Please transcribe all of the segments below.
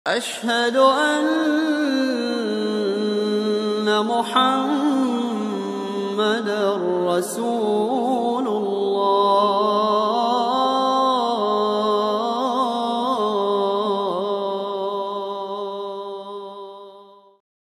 أشهد أن محمد رسول الله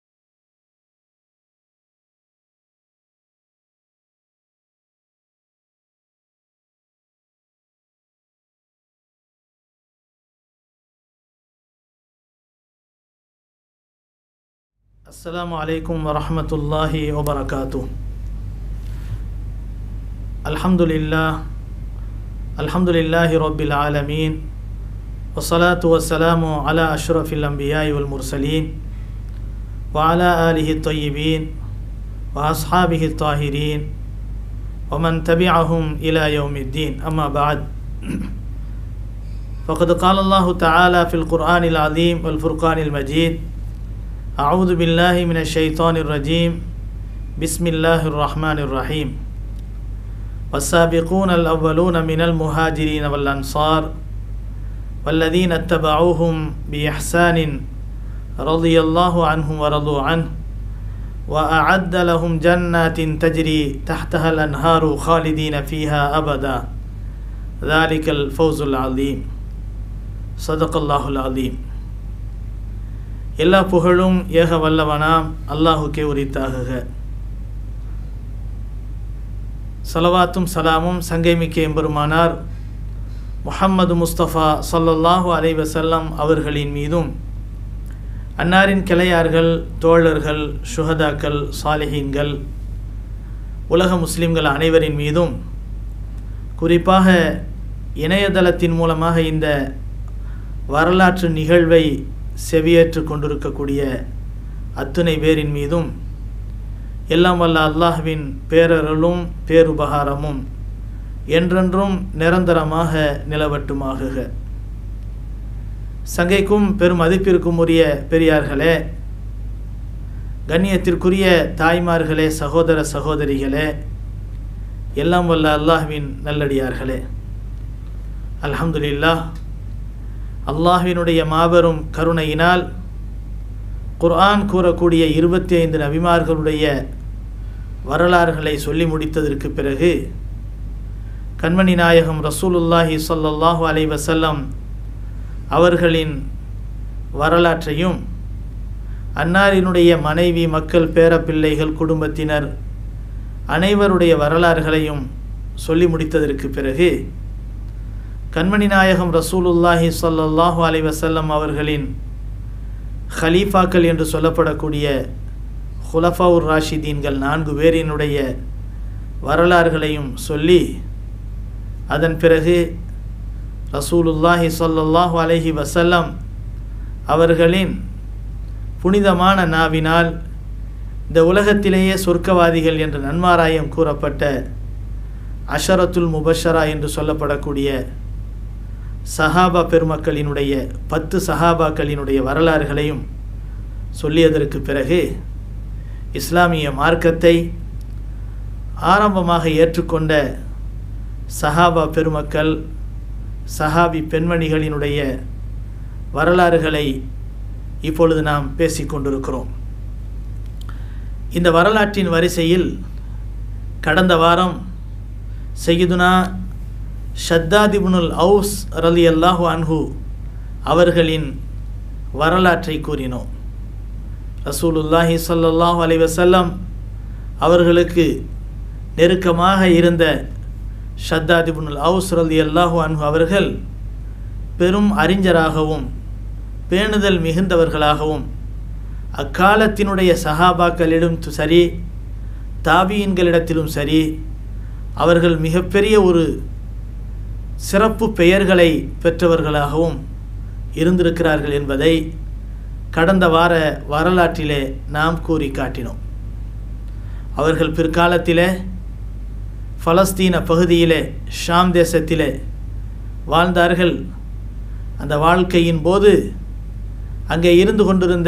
السلام عليكم ورحمة الله وبركاته الحمد لله الحمد لله رب العالمين والصلاة والسلام على أشرف الأنبياء والمرسلين وعلى آله الطيبين وأصحابه الطاهرين ومن تبعهم إلى يوم الدين أما بعد فقد قال الله تعالى في القرآن العظيم والفرقان المجيد أعوذ بالله من الشيطان الرجيم بسم الله الرحمن الرحيم والسابقون الأولون من المهاجرين والأنصار والذين اتبعوهم بإحسان رضي الله عنهم ورضوا عنه وأعد لهم جنات تجري تحتها الأنهار خالدين فيها أبدا ذلك الفوز العظيم صدق الله العظيم எல்லா புகழும் ஏக வல்லவனாம் அல்லாஹுக்கே உரித்தாகுக சலவாத்தும் சலாமும் சங்கைமிக்க எம்பெருமானார் முஹம்மது முஸ்தபா ஸல்லல்லாஹு அலைஹி வஸல்லம் அவர்களின் மீதும் அன்னாரின் கிளையார்கள் தோழர்கள் சுஹதாக்கள் சாலிஹீன்கள் உலக முஸ்லிம்கள் அனைவரின் மீதும் குறிப்பாக இணையதளத்தின் மூலமாக இந்த வரலாற்று நிகழ்வை செவியேற்று கொண்டிருக்கக்கூடிய அத்துணை பேரின் மீதும் எல்லாம் வல்ல அல்லாஹ்வின் பேரருளும் பேருபகாரமும் என்றென்றும் நிரந்தரமாக நிலவட்டுமாகுக சங்கைக்கும் பெரும் மதிப்பிற்கும் உரிய பெரியார்களே கண்ணியத்திற்குரிய தாய்மார்களே சகோதர சகோதரிகளே எல்லாம் வல்ல அல்லாஹ்வின் நல்லடியார்களே அல்ஹம்துலில்லாஹ் அல்லாஹ்வினுடைய மாபெரும் கருணையினால் குர்ஆன் கூறக்கூடிய இருபத்தி ஐந்து நபிமார்களுடைய வரலாறுகளை சொல்லி முடித்ததற்கு பிறகு கண்மணி நாயகம் ரசூலுல்லாஹி ஸல்லல்லாஹு அலைஹி வஸல்லம் அவர்களின் வரலாற்றையும் அன்னாரினுடைய மனைவி மக்கள் பேரப்பிள்ளைகள் குடும்பத்தினர் அனைவருடைய வரலாறுகளையும் சொல்லி முடித்ததற்கு பிறகு கண்மணி நாயகம் ரசூலுல்லாஹி ஸல்லல்லாஹு அலைஹி வஸல்லம் அவர்களின் ஹலீஃபாக்கள் என்று சொல்லப்படக்கூடிய ஹுலஃபாவுர் ராஷிதீன்கள் நான்கு பேரினுடைய வரலாறுகளையும் சொல்லி அதன் பிறகு ரசூலுல்லாஹி ஸல்லல்லாஹு அலைஹி வஸல்லம் அவர்களின் புனிதமான நாவினால் இந்த உலகத்திலேயே சொர்க்கவாதிகள் என்ற நன்மாராயம் கூறப்பட்ட அஷரத்துல் முபஷரா என்று சொல்லப்படக்கூடிய சஹாபா பெருமக்களினுடைய பத்து சஹாபாக்களினுடைய வரலாறுகளையும் சொல்லியதற்கு பிறகு இஸ்லாமிய மார்க்கத்தை ஆரம்பமாக ஏற்றுக்கொண்ட சஹாபா பெருமக்கள் சஹாபி பெண்மணிகளினுடைய வரலாறுகளை இப்பொழுது நாம் பேசிக்கொண்டிருக்கிறோம் இந்த வரலாற்றின் வரிசையில் கடந்த வாரம் செய்யுதுனா ஷத்தாதிபுனுல் அவுஸ் ரலி அல்லாஹு அன்ஹு அவர்களின் வரலாற்றை கூறினோம் ரசூலுல்லாஹி ஸல்லல்லாஹு அலைஹி வஸல்லம் அவர்களுக்கு நெருக்கமாக இருந்த ஷத்தாதிபுனுல் அவுஸ் ரலி அல்லாஹு அன்ஹு அவர்கள் பெரும் அறிஞராகவும் பேணுதல் மிகுந்தவர்களாகவும் அக்காலத்தினுடைய சஹாபாக்களிடம் சரி தாபியின்களிடத்திலும் சரி அவர்கள் மிகப்பெரிய ஒரு சிறப்பு பெயர்களை பெற்றவர்களாகவும் இருந்திருக்கிறார்கள் என்பதை கடந்த வார வரலாற்றிலே நாம் கூறி காட்டினோம் அவர்கள் பிற்காலத்திலே பலஸ்தீன பகுதியிலே ஷாம் தேசத்திலே வாழ்ந்தார்கள் அந்த வாழ்க்கையின் போது அங்கே இருந்து கொண்டிருந்த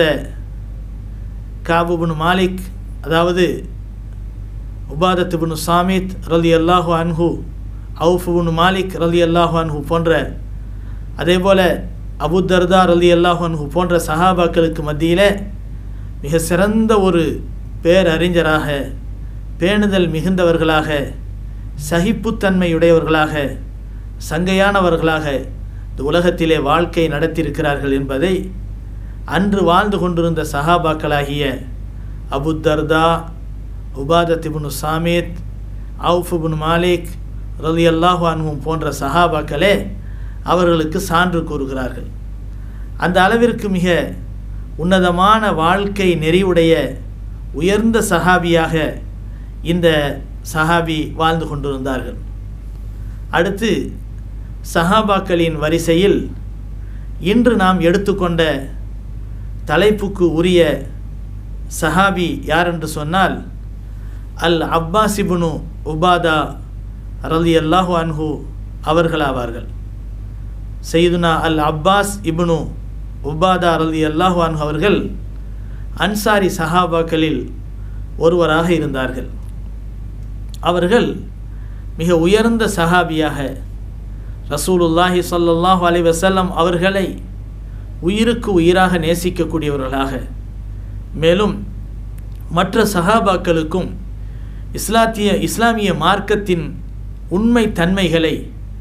காபுபுன் மாலிக் அதாவது உபாதத்துபுன் சாமித் ரலி அல்லாஹு அன்ஹு அவுஃபுபுன் மாலிக் ரலி அல்லாஹு அன்ஹு போன்ற அதே போல் அபு தர்தா அலி அல்லாஹன்ஹு போன்ற சஹாபாக்களுக்கு மத்தியில் மிக சிறந்த ஒரு பேரறிஞராக பேணுதல் மிகுந்தவர்களாக சகிப்புத்தன்மையுடையவர்களாக சங்கையானவர்களாக இந்த உலகத்திலே வாழ்க்கை நடத்தியிருக்கிறார்கள் என்பதை அன்று வாழ்ந்து கொண்டிருந்த சஹாபாக்களாகிய அபு தர்தா உபாதத் இபுனு சாமித் அவுஃப் இபுன் மாலிக் ரலி அல்லாஹு அன்ஹும் போன்ற சஹாபாக்களே அவர்களுக்கு சான்று கூறுகிறார்கள் அந்த அளவிற்கு மிக உன்னதமான வாழ்க்கை நெறிவுடைய உயர்ந்த சஹாபியாக இந்த சஹாபி வாழ்ந்து கொண்டிருந்தார்கள் அடுத்து சஹாபாக்களின் வரிசையில் இன்று நாம் எடுத்துக்கொண்ட தலைப்புக்கு உரிய சஹாபி யார் என்று சொன்னால் அல் அப்பாசிபுனு உபாதா ரலி அல்லாஹு அன்ஹு அவர்களாவார்கள் செய்துனா அல் அப்பாஸ் இப்னு உபாதா ரலி அல்லாஹு அன்ஹு அவர்கள் அன்சாரி சஹாபாக்களில் ஒருவராக இருந்தார்கள் அவர்கள் மிக உயர்ந்த சஹாபியாக ரசூலுல்லாஹி ஸல்லல்லாஹு அலைஹி வஸல்லம் அவர்களை உயிருக்கு உயிராக நேசிக்கக்கூடியவர்களாக மேலும் மற்ற சஹாபாக்களுக்கும் இஸ்லாத்திய இஸ்லாமிய மார்க்கத்தின் உண்மை தன்மைகளை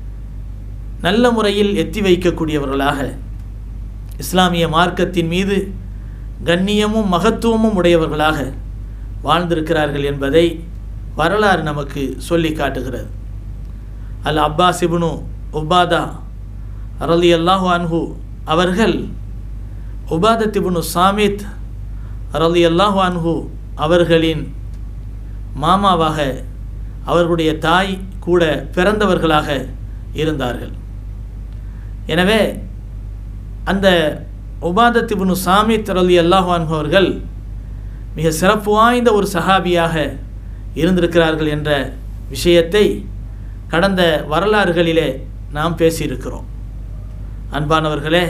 நல்ல முறையில் எத்தி வைக்கக்கூடியவர்களாக இஸ்லாமிய மார்க்கத்தின் மீது கண்ணியமும் மகத்துவமும் உடையவர்களாக வாழ்ந்திருக்கிறார்கள் என்பதை வரலாறு நமக்கு சொல்லி காட்டுகிறது அல் அப்பாஸ் இப்னு உபாதா ரலி அல்லாஹு அன்ஹு அவர்கள் உபாதத் இப்னு சாமித் ரலி அல்லாஹு அன்ஹு அவர்களின் மாமாவாக அவர்களுடைய தாய் கூட பிறந்தவர்களாக இருந்தார்கள் எனவே அந்த உபாதத் இப்னு சாமித் ரலி அல்லாஹு அன்ஹு அவர்கள் மிக சிறப்பு வாய்ந்த ஒரு சஹாபியாக இருந்திருக்கிறார்கள் என்ற விஷயத்தை கடந்த வரலாறுகளிலே நாம் பேசியிருக்கிறோம் அன்பானவர்களே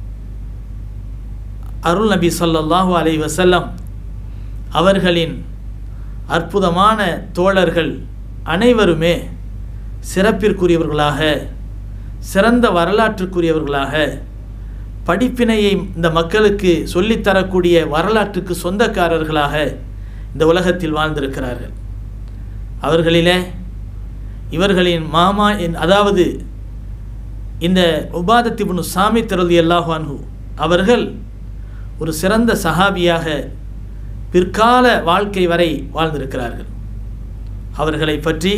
அருள் நபி ஸல்லல்லாஹு அலைஹி வஸல்லம் அவர்களின் அற்புதமான தோழர்கள் அனைவருமே சிறப்பிற்குரியவர்களாக சிறந்த வரலாற்றுக்குரியவர்களாக படிப்பினையை இந்த மக்களுக்கு சொல்லித்தரக்கூடிய வரலாற்றுக்கு சொந்தக்காரர்களாக இந்த உலகத்தில் வாழ்ந்திருக்கிறார்கள் அவர்களிலே இவர்களின் மாமா என் அதாவது இந்த உபாதத்திபுனு சாமி திரளி அல்லாஹு அன்ஹு அவர்கள் ஒரு சிறந்த சஹாபியாக பிற்கால வாழ்க்கை வரை வாழ்ந்திருக்கிறார்கள் அவர்களை பற்றி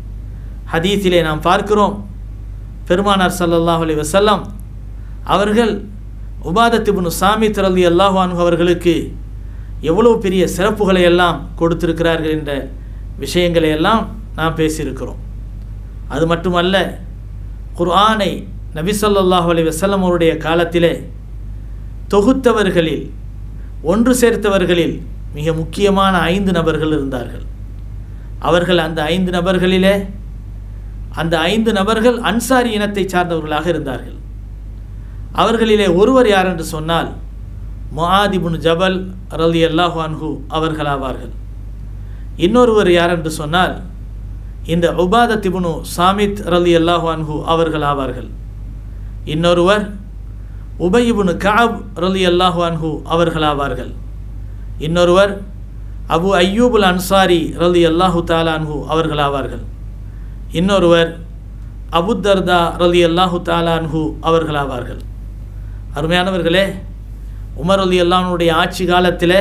ஹதீஸிலே நாம் பார்க்கிறோம் பெருமானார் ஸல்லல்லாஹு அலைஹி வஸல்லம் அவர்கள் உபாதத்திபுனு சாமி திரளி அல்லாஹு அன்ஹு அவர்களுக்கு எவ்வளவு பெரிய சிறப்புகளை எல்லாம் கொடுத்திருக்கிறார்கள் என்ற விஷயங்களை எல்லாம் நாம் பேசியிருக்கிறோம் அது மட்டுமல்ல குர்ஆனை நபி ஸல்லல்லாஹு அலைஹி வஸல்லம் அவருடைய காலத்திலே தொகுத்தவர்களில் ஒன்று சேர்த்தவர்களில் மிக முக்கியமான ஐந்து நபர்கள் இருந்தார்கள் அவர்கள் அந்த ஐந்து நபர்களிலே அந்த ஐந்து நபர்கள் அன்சாரி இனத்தை சார்ந்தவர்களாக இருந்தார்கள் அவர்களிலே ஒருவர் யார் என்று சொன்னால் முஆதிபுன் ஜபல் ரலி அல்லாஹு அன்ஹு அவர்களாவார்கள் இன்னொருவர் யார் என்று சொன்னால் இந்த உபாதத்திபுனு சாமித் ரலி அல்லாஹு அன்ஹு அவர்கள் ஆவார்கள் இன்னொருவர் உபயிபுனு காப் ரலி அல்லாஹு அன்ஹு அவர்கள் ஆவார்கள் இன்னொருவர் அபு அய்யூபுல் அன்சாரி ரலி அல்லாஹு தாலா அன்ஹு அவர்கள் ஆவார்கள் இன்னொருவர் அபுத்தர்தா ரலி அல்லாஹு தாலா அன்ஹு அவர்கள் ஆவார்கள் அருமையானவர்களே உமர் அலி அல்லானுடைய ஆட்சி காலத்தில்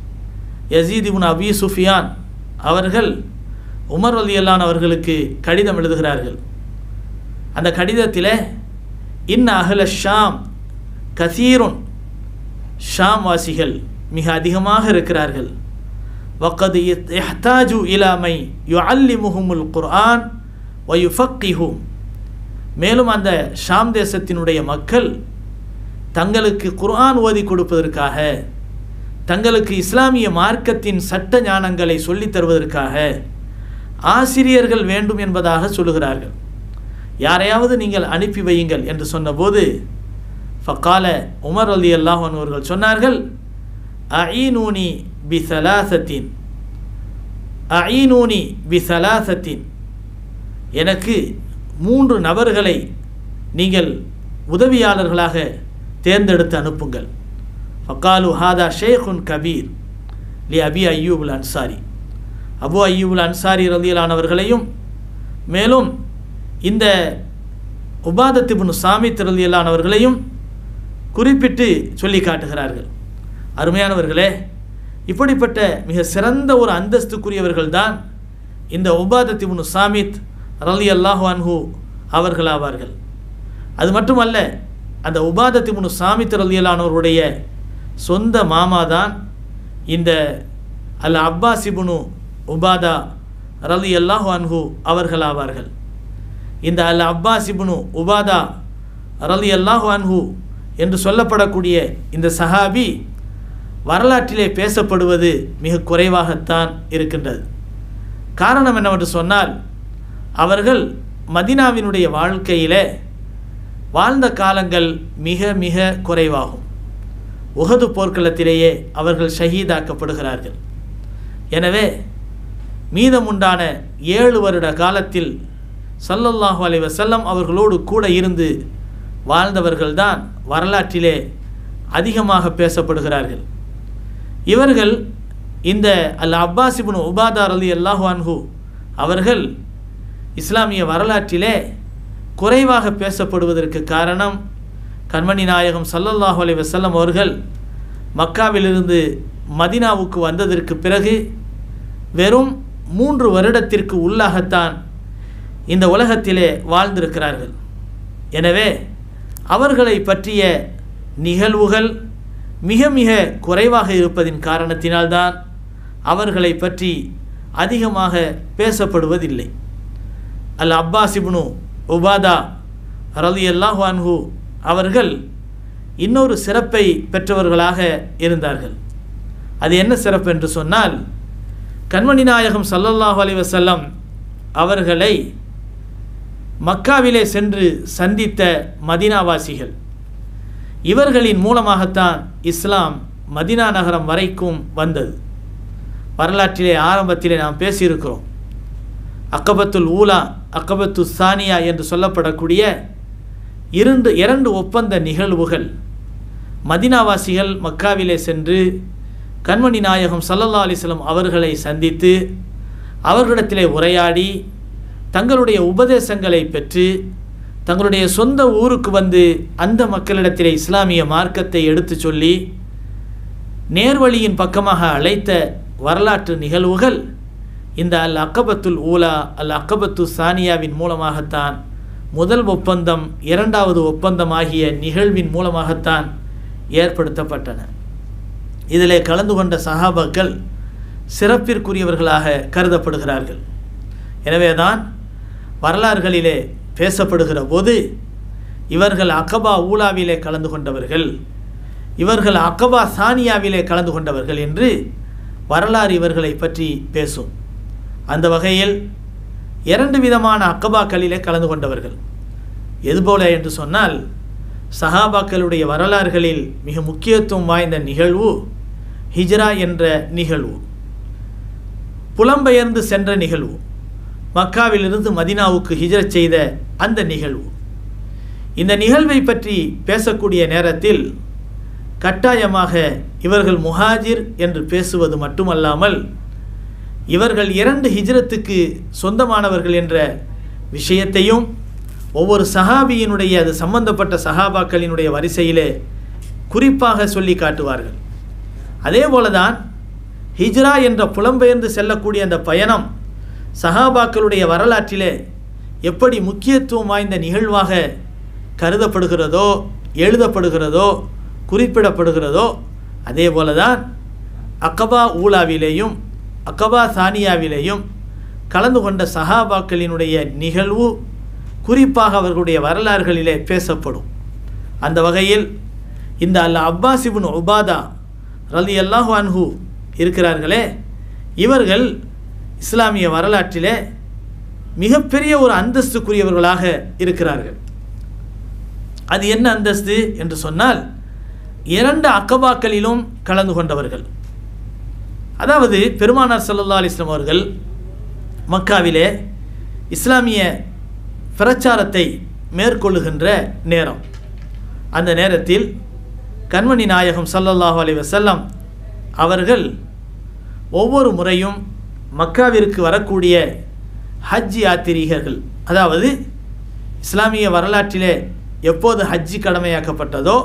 யசீத் இப்னு அபி சுஃபியான் அவர்கள் உமர் அலி அல்லான் அவர்களுக்கு கடிதம் எழுதுகிறார்கள் அந்த கடிதத்தில் இன் அகல ஷாம் கசீருன் ஷாம் வாசிகள் மிக அதிகமாக இருக்கிறார்கள் வக்கது எஹ்தாஜு இலாமை யு அல்லிமுஹுமுல் குர்ஆன் வயுஃபக்கிஹும் மேலும் அந்த ஷாம் தேசத்தினுடைய மக்கள் தங்களுக்கு குர்ஆன் ஓதி கொடுப்பதற்காக தங்களுக்கு இஸ்லாமிய மார்க்கத்தின் சட்ட ஞானங்களை சொல்லித் தருவதற்காக ஆசிரியர்கள் வேண்டும் என்பதாக சொல்லுகிறார்கள் யாரையாவது நீங்கள் அனுப்பி வையுங்கள் என்று சொன்னபோது ஃபக்கால உமர் அலி அல்லாஹன் அவர்கள் சொன்னார்கள் அஈனூனி பி சலாசத்தின் அஈனூனி பி சலாசத்தின் எனக்கு மூன்று நபர்களை நீங்கள் உதவியாளர்களாக தேர்ந்தெடுத்து அனுப்புங்கள் ஃபக்காலு ஹாதா ஷேகுன் கபீர் லி அபி அய்யூபுல் அன்சாரி அபு அய்யூபுல் அன்சாரி ரலியலானவர்களையும் மேலும் இந்த உபாதத்திபுன் சாமித் ரலியலானவர்களையும் குறிப்பிட்டு சொல்லி காட்டுகிறார்கள் அருமையானவர்களே இப்படிப்பட்ட மிக சிறந்த ஒரு அந்தஸ்துக்குரியவர்கள் தான் இந்த உபாதத்திபுன் சாமித் ரலி அல்லாஹு அன்ஹு அவர்களாவார்கள் அது மட்டுமல்ல அந்த உபாதத்திபுன் சாமித் ரலியலானவருடைய சொந்த மாமா தான் இந்த அல் அப்பாசிபுனு உபாதா ரலி அல்லாஹு அன்ஹு அவர்களாவார்கள் இந்த அல் அப்பாசிபுனு உபாதா ரலி அல்லாஹு அன்ஹு என்று சொல்லப்படக்கூடிய இந்த சஹாபி வரலாற்றிலே பேசப்படுவது மிக குறைவாகத்தான் இருக்கின்றது காரணம் என்னவென்று சொன்னால் அவர்கள் மதினாவினுடைய வாழ்க்கையிலே வாழ்ந்த காலங்கள் மிக மிக குறைவாகும் உகது போர்க்களத்திலேயே அவர்கள் ஷஹீதாக்கப்படுகிறார்கள் எனவே மீதமுண்டான ஏழு வருட காலத்தில் சல்லல்லாஹு அலைஹி வஸல்லம் அவர்களோடு கூட இருந்து வாழ்ந்தவர்கள்தான் வரலாற்றிலே அதிகமாக பேசப்படுகிறார்கள் இவர்கள் இந்த அல் அப்பாசிபுன் உபாதார் அலி அல்லாஹு அன்ஹு அவர்கள் இஸ்லாமிய வரலாற்றிலே குறைவாக பேசப்படுவதற்கு காரணம் கண்மணி நாயகம் சல்லல்லாஹு அலைஹி வஸல்லம் அவர்கள் மக்காவிலிருந்து மதினாவுக்கு வந்ததற்கு பிறகு வெறும் மூன்று வருடத்திற்கு உள்ளாகத்தான் இந்த உலகத்திலே வாழ்ந்திருக்கிறார்கள் எனவே அவர்களை பற்றிய நிகழ்வுகள் மிக மிக குறைவாக இருப்பதின் காரணத்தினால்தான் அவர்களை பற்றி அதிகமாக பேசப்படுவதில்லை அல் அப்பாசிப்னு உபாதா ரலி அல்லாஹு அன்ஹு அவர்கள் இன்னொரு சிறப்பை பெற்றவர்களாக இருந்தார்கள் அது என்ன சிறப்பு என்று சொன்னால் கண்மணி நாயகம் சல்லல்லாஹு அலைஹி வஸல்லம் அவர்களை மக்காவிலே சென்று சந்தித்த மதினாவாசிகள் இவர்களின் மூலமாகத்தான் இஸ்லாம் மதினா நகரம் வரைக்கும் வந்தது வரலாற்றிலே ஆரம்பத்திலே நாம் பேசியிருக்கிறோம் அக்கபத்துல் ஊலா அக்கபத்து சானியா என்று சொல்லப்படக்கூடிய இரண்டு இரண்டு ஒப்பந்த நிகழ்வுகள் மதினாவாசிகள் மக்காவிலே சென்று கண்மணி நாயகம் சல்லல்லா அலிஸ்லம் அவர்களை சந்தித்து அவர்களிடத்திலே உரையாடி தங்களுடைய உபதேசங்களை பெற்று தங்களுடைய சொந்த ஊருக்கு வந்து அந்த மக்களிடத்திலே இஸ்லாமிய மார்க்கத்தை எடுத்து சொல்லி நேர்வழியின் பக்கமாக அழைத்த வரலாற்று நிகழ்வுகள் இந்த அல் அக்கபத்துல் ஊலா அல் அக்கபத்து சானியாவின் மூலமாகத்தான் முதல் ஒப்பந்தம் இரண்டாவது ஒப்பந்தம் ஆகிய நிகழ்வின் மூலமாகத்தான் ஏற்படுத்தப்பட்டன இதிலே கலந்து கொண்ட சஹாபாக்கள் சிறப்பிற்குரியவர்களாக கருதப்படுகிறார்கள் எனவேதான் வரலாறுகளிலே பேசப்படுகிற போது இவர்கள் அக்கபா ஊலாவிலே கலந்து கொண்டவர்கள் இவர்கள் அக்கபா சானியாவிலே கலந்து கொண்டவர்கள் என்று வரலாறு இவர்களை பற்றி பேசும் அந்த வகையில் இரண்டு விதமான அக்கபாக்களிலே கலந்து கொண்டவர்கள் எதுபோல என்று சொன்னால் சஹாபாக்களுடைய வரலாறுகளில் மிக முக்கியத்துவம் வாய்ந்த நிகழ்வு ஹிஜ்ரா என்ற நிகழ்வு புலம்பெயர்ந்து சென்ற நிகழ்வு மக்காவிலிருந்து மதினாவுக்கு ஹிஜ்ரத் செய்த அந்த நிகழ்வு இந்த நிகழ்வை பற்றி பேசக்கூடிய நேரத்தில் கட்டாயமாக இவர்கள் முஹாஜிர் என்று பேசுவது மட்டுமல்லாமல் இவர்கள் இரண்டு ஹிஜ்ரத்துக்கு சொந்தமானவர்கள் என்ற விஷயத்தையும் ஒவ்வொரு சஹாபியினுடைய அது சம்பந்தப்பட்ட சஹாபாக்களினுடைய வரிசையிலே குறிப்பாக சொல்லி காட்டுவார்கள் அதே போலதான் ஹிஜ்ரா என்ற புலம்பெயர்ந்து செல்லக்கூடிய அந்த பயணம் சஹாபாக்களுடைய வரலாற்றிலே எப்படி முக்கியத்துவம் வாய்ந்த நிகழ்வாக கருதப்படுகிறதோ எழுதப்படுகிறதோ குறிப்பிடப்படுகிறதோ அதே போலதான் அக்கபா ஊலாவிலேயும் அக்கபா சானியாவிலேயும் கலந்து கொண்ட சஹாபாக்களினுடைய நிகழ்வு குறிப்பாக அவர்களுடைய வரலாறுகளிலே பேசப்படும் அந்த வகையில் இந்த அல் அப்பாசிபுன் உபாதா ரலி அல்லாஹு அன்ஹு இருக்கிறார்களே இவர்கள் இஸ்லாமிய வரலாற்றிலே மிகப்பெரிய ஒரு அந்தஸ்துக்குரியவர்களாக இருக்கிறார்கள் அது என்ன அந்தஸ்து என்று சொன்னால் இரண்டு அக்கபாக்களிலும் கலந்து கொண்டவர்கள் அதாவது பெருமானார் சல்லல்லா அலிஸ்லாம் அவர்கள் மக்காவிலே இஸ்லாமிய பிரச்சாரத்தை மேற்கொள்ளுகின்ற நேரம் அந்த நேரத்தில் கண்மணி நாயகம் ஸல்லல்லாஹு அலைஹி வஸல்லம் அவர்கள் ஒவ்வொரு முறையும் மக்காவிற்கு வரக்கூடிய ஹஜ் யாத்திரிகர்கள் அதாவது இஸ்லாமிய வரலாற்றிலே எப்போது ஹஜ்ஜி கடமையாக்கப்பட்டதோ